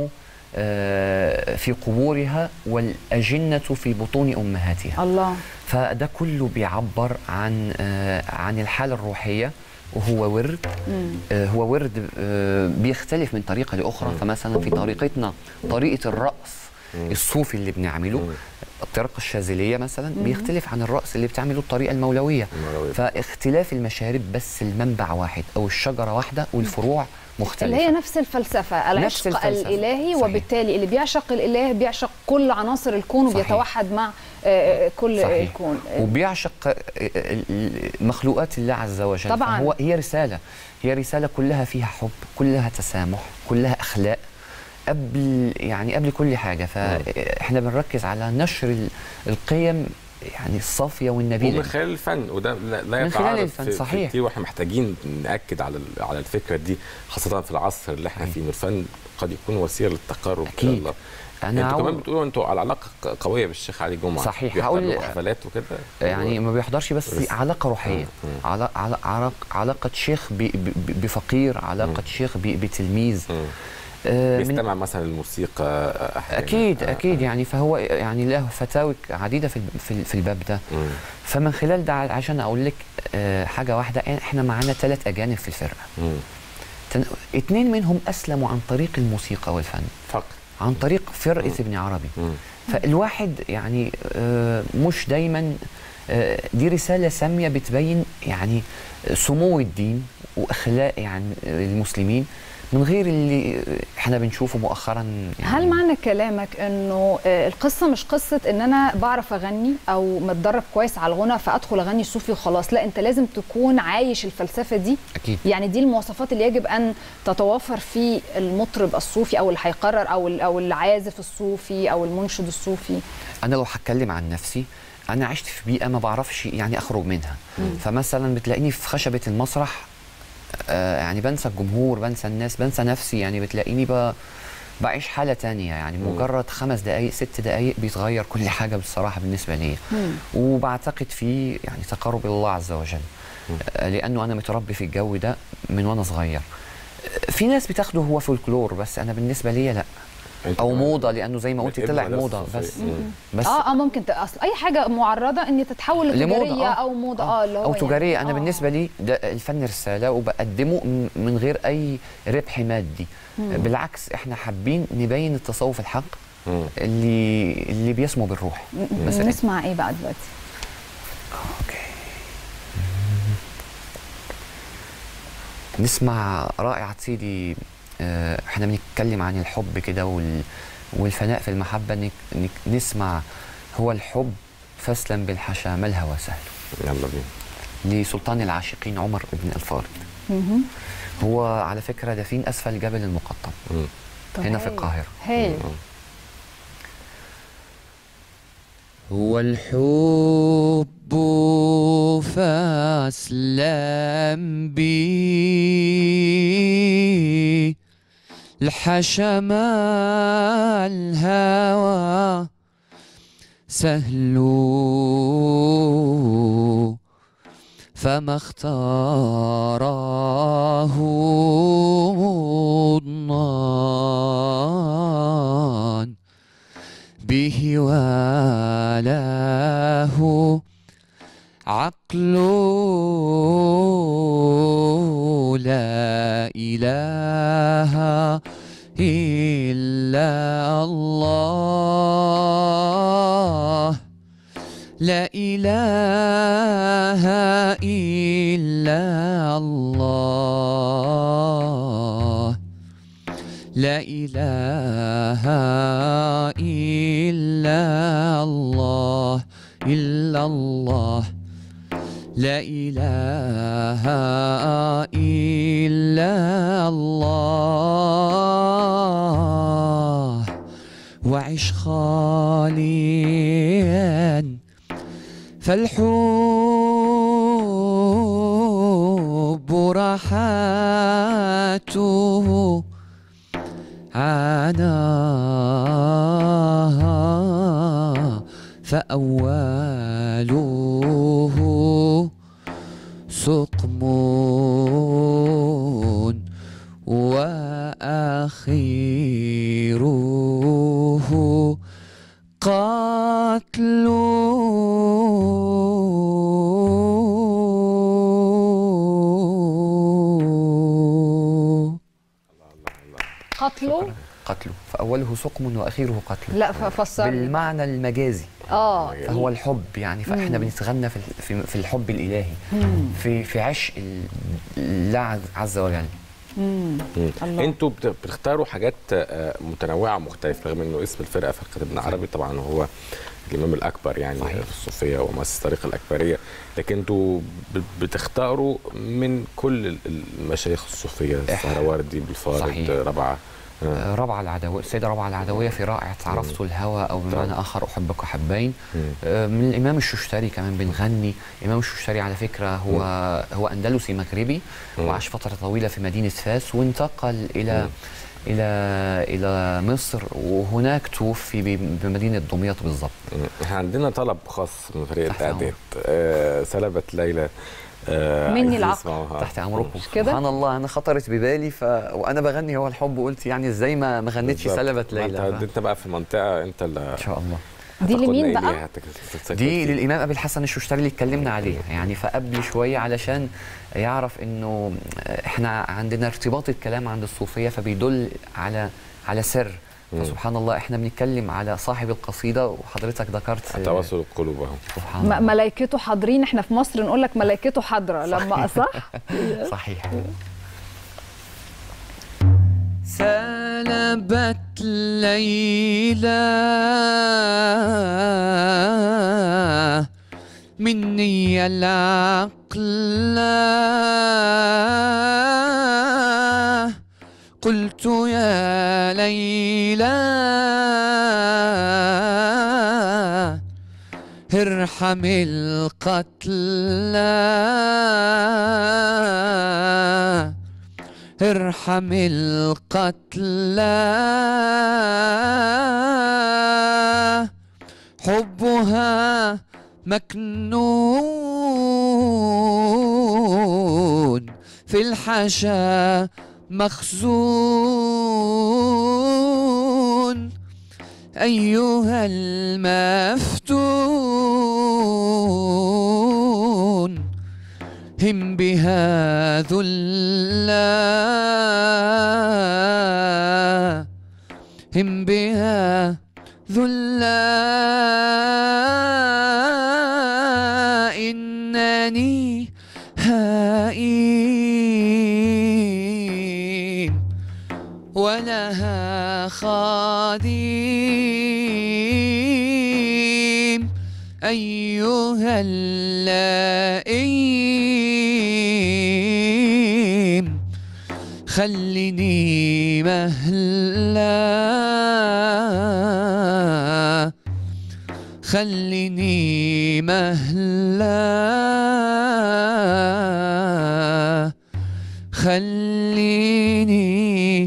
آه، في قبورها والأجنة في بطون أمهاتها الله فده كله بيعبر عن آه، عن الحالة الروحية وهو ورد آه، هو ورد آه، بيختلف من طريقة لأخرى فمثلا في طريقتنا طريقة الرأس الصوفي اللي بنعمله الطريقة الشاذلية مثلا بيختلف عن الرأس اللي بتعمله الطريقة المولوية المولوية. فاختلاف المشارب بس المنبع واحد أو الشجرة واحدة والفروع مختلفة اللي هي نفس الفلسفة نفس العشق الفلسفة. الإلهي صحيح. وبالتالي اللي بيعشق الإله بيعشق كل عناصر الكون صحيح. وبيتوحد مع آه، آه، كل صحيح. الكون وبيعشق آه، ال- ال- مخلوقات الله عز وجل طبعاً. هو هي رسالة هي رسالة كلها فيها حب كلها تسامح كلها أخلاق قبل يعني قبل كل حاجة فإحنا بنركز على نشر ال- القيم يعني الصافية والنبيلة ومن خلال الفن وده لا لا من خلال يتعارض الفن، في- في صحيح. كتير واحنا محتاجين ناكد على ال- على الفكره دي خاصه في العصر اللي احنا فيه إن الفن قد يكون وسيله للتقرب أكيد. الى الله أنا انتوا كمان عاو- بتقولوا انتوا على علاقه ق- قويه بالشيخ علي جمعه صحيح. بيحضر هقول- له حفلات وكده يعني ما بيحضرش بس بس- علاقة روحية مم. علا- علا- علاق- علاقة شيخ ب- ب- بفقير علاقة شيخ ب- بتلميذ مم. آه، من- بيستمع مثلا الموسيقى احيانا اكيد آه، اكيد يعني فهو يعني له فتاوى عديده في الب- في ال- في الباب ده مم. فمن خلال ده عشان اقول لك آه، حاجه واحده احنا معانا ثلاث اجانب في الفرقه مم. تن- اتنين منهم اسلموا عن طريق الموسيقى والفن فقط عن طريق فرقه ابن عربي مم. فالواحد يعني آه، مش دايما آه، دي رساله ساميه بتبين يعني سمو الدين واخلاق يعني المسلمين من غير اللي احنا بنشوفه مؤخرا يعني هل معنى كلامك انه آه، القصه مش قصه ان انا بعرف اغني او متدرب كويس على الغنى فادخل اغني صوفي وخلاص لا انت لازم تكون عايش الفلسفه دي اكيد يعني دي المواصفات اللي يجب ان تتوافر في المطرب الصوفي او اللي هيقرر او ال- او العازف الصوفي او المنشد الصوفي انا لو هتكلم عن نفسي انا عشت في بيئه ما بعرفش يعني اخرج منها فمثلا بتلاقيني في خشبه المسرح آه يعني بنسى الجمهور بنسى الناس بنسى نفسي يعني بتلاقيني ب... بعيش حاله تانية يعني مجرد خمس دقائق ست دقائق بيتغير كل حاجه بصراحه بالنسبه لي وبعتقد في يعني تقرب الى الله عز وجل آه لانه انا متربي في الجو ده من وانا صغير آه، في ناس بتاخده هو فولكلور بس انا بالنسبه لي لا أنت او كمان موضه لانه زي ما قلت بتحب طلع مدرسة موضه الصوفية. بس مم. بس اه اه ممكن ت- اصل اي حاجه معرضه ان تتحول لموضة، لتجاريه آه. او موضه اه اللي هو او يعني- تجاريه انا آه. بالنسبه لي ده الفن رساله وبقدمه م- من غير اي ربح مادي بالعكس احنا حابين نبين التصوف الحق مم. اللي اللي بيسمو بالروح م- مثلا نسمع ايه بقى دلوقتي نسمع رائعة سيدي آه، احنا بنتكلم عن الحب كده وال والفناء في المحبة نك نك نسمع هو الحب فاسلم بالحشا ما الهوى سهل يلا بينا لسلطان العاشقين عمر بن الفارض مهم. هو على فكرة دفين أسفل جبل المقطم مم. طب هنا في هايل. القاهرة هايل هو الحب فاسلم بي الحشم الهوى سهل فما اختاره مضنان به والاه عقل لا إله إلا الله لا إله إلا الله لا إله إلا الله إلا الله لا إله إلا الله وعش خاليا فالحب راحته عاناها فأوله سقم وأخيره قتله قتله فأوله سقم وأخيره قتله لا ففسر بالمعنى المجازي اه فهو الحب يعني فاحنا مم. بنتغنى في في, في الحب الالهي مم. في في عشق ال- الله عز وجل مم. مم. الله. انتوا بت- بتختاروا حاجات آه، متنوعه مختلفه رغم انه اسم الفرقه فرقه ابن عربي طبعا هو الامام الاكبر يعني صحيح. في الصوفيه ومؤسس الطريقه الاكبريه لكن انتوا ب- بتختاروا من كل ال- المشايخ الصوفيه السهروردي بالفارض صحيح. ربعه آه. آه، ربعة العدوية السيدة ربعة العدوية في رائعة عرفت الهوى أو بمعنى آخر أحبك حبين مم. آه، من الإمام الششتري كمان بنغني الإمام الششتري على فكرة هو هو أندلسي مغربي مم. وعاش فترة طويلة في مدينة فاس وانتقل إلى مم. إلى إلى مصر وهناك توفي ب- بمدينة دمياط بالضبط مم. احنا عندنا طلب خاص من فريق تحت التعداد آه سلبت ليلى آه مني عايزين العقل. يسمعوها. تحت امركم مش كده؟ سبحان الله انا خطرت ببالي ف... وانا بغني هو الحب وقلت يعني ازاي ما ما غنيتش بالظبط. سلبت ما ليلى انت انت بقى في منطقه انت اللي ان شاء الله دي هتاخدنا لمين إليها، بقى؟ هتك- دي هتك- للامام ابي الحسن الششتري اللي اتكلمنا عليها يعني فقبل شويه علشان يعرف انه احنا عندنا ارتباط الكلام عند الصوفيه فبيدل على على سر مم. فسبحان الله احنا بنتكلم على صاحب القصيده وحضرتك ذكرت تواصل القلوب اهو سبحان م- الله ملايكته حاضرين احنا في مصر نقول لك ملايكته حاضره لما صح صحيح سلبت ليلى مني العقل قلت يا ليلى ارحم القتل ارحم القتل حبها مكنون في الحشا مخزون أيها المفتون هم بها ذلا هم بها ذلا إنني هائم ولها خادم أيها اللئيم خلني مهلا خلني مهلا خليني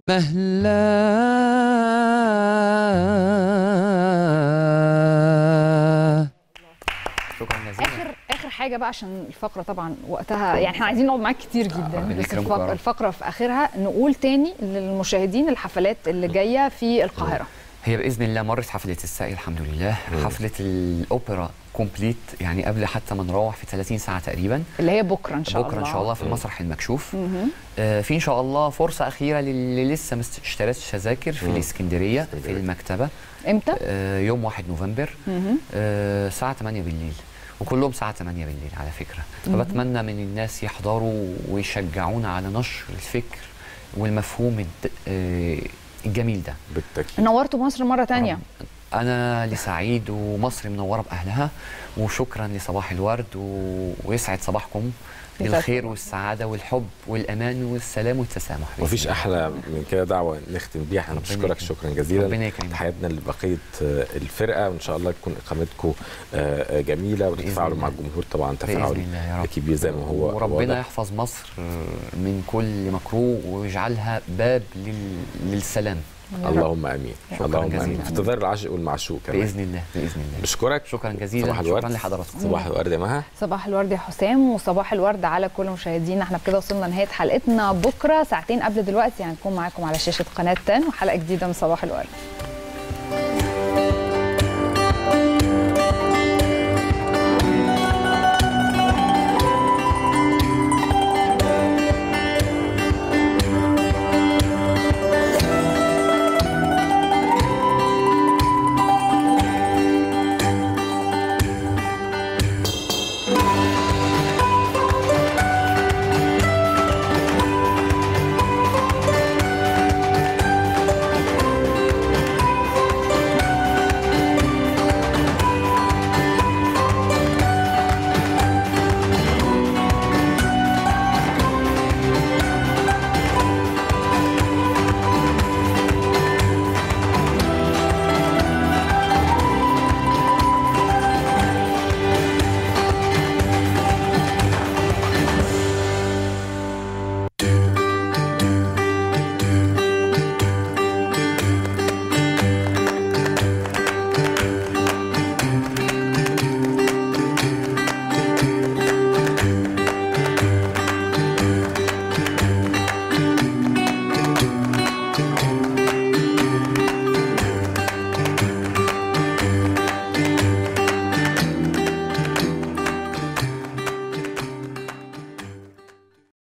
مهلا شكرا جزيلا اخر اخر حاجه بقى عشان الفقره طبعا وقتها يعني احنا عايزين نقعد معاك كتير جدا ربنا بس يكرمكم يا الفقره, رب. الفقرة في اخرها نقول تاني للمشاهدين الحفلات اللي جايه في القاهره هي باذن الله مرت حفله الساقي الحمد لله حفله الاوبرا كومبليت يعني قبل حتى ما نروح في 30 ساعه تقريبا اللي هي بكره ان شاء الله بكره ان شاء الله في المسرح المكشوف مهم. آه في ان شاء الله فرصه اخيره للي لسه ما اشترتش تذاكر في مم. الاسكندريه في اسكندرية. المكتبه امتى؟ آه يوم 1 نوفمبر مهم. آه الساعه 8 بالليل وكلهم الساعه 8 بالليل على فكره مهم. فبتمنى من الناس يحضروا ويشجعونا على نشر الفكر والمفهوم الد- آه الجميل ده بالتاكيد نورتوا مصر مره تانية انا لسعيد ومصر منوره باهلها وشكرا لصباح الورد و... ويسعد صباحكم يسعد بالخير صباحك. والسعاده والحب والامان والسلام والتسامح بإذن مفيش الله. احلى من كده دعوه نختم بيها احنا ربنا بنشكرك يكرمك. شكرا جزيلا ربنا يكرمك. تحياتنا لبقيه آه، الفرقه وان شاء الله تكون اقامتكم آه، آه، جميله وتتفاعلوا الله. مع الجمهور طبعا باذن تفاعل الله يا رب كبير زي ما هو وربنا واضح. يحفظ مصر من كل مكروه ويجعلها باب لل... للسلام يا رب. اللهم امين شكراً اللهم جزيلا. امين في انتظار العاشق والمعشوق كمان باذن الله باذن الله بشكرك شكرا جزيلا صباح الورد شكرا لحضراتكم صباح الورد يا مها صباح الورد يا حسام وصباح الورد على كل مشاهدينا احنا بكده وصلنا لنهايه حلقتنا بكره ساعتين قبل دلوقتي هنكون معاكم على شاشه قناه تان وحلقه جديده من صباح الورد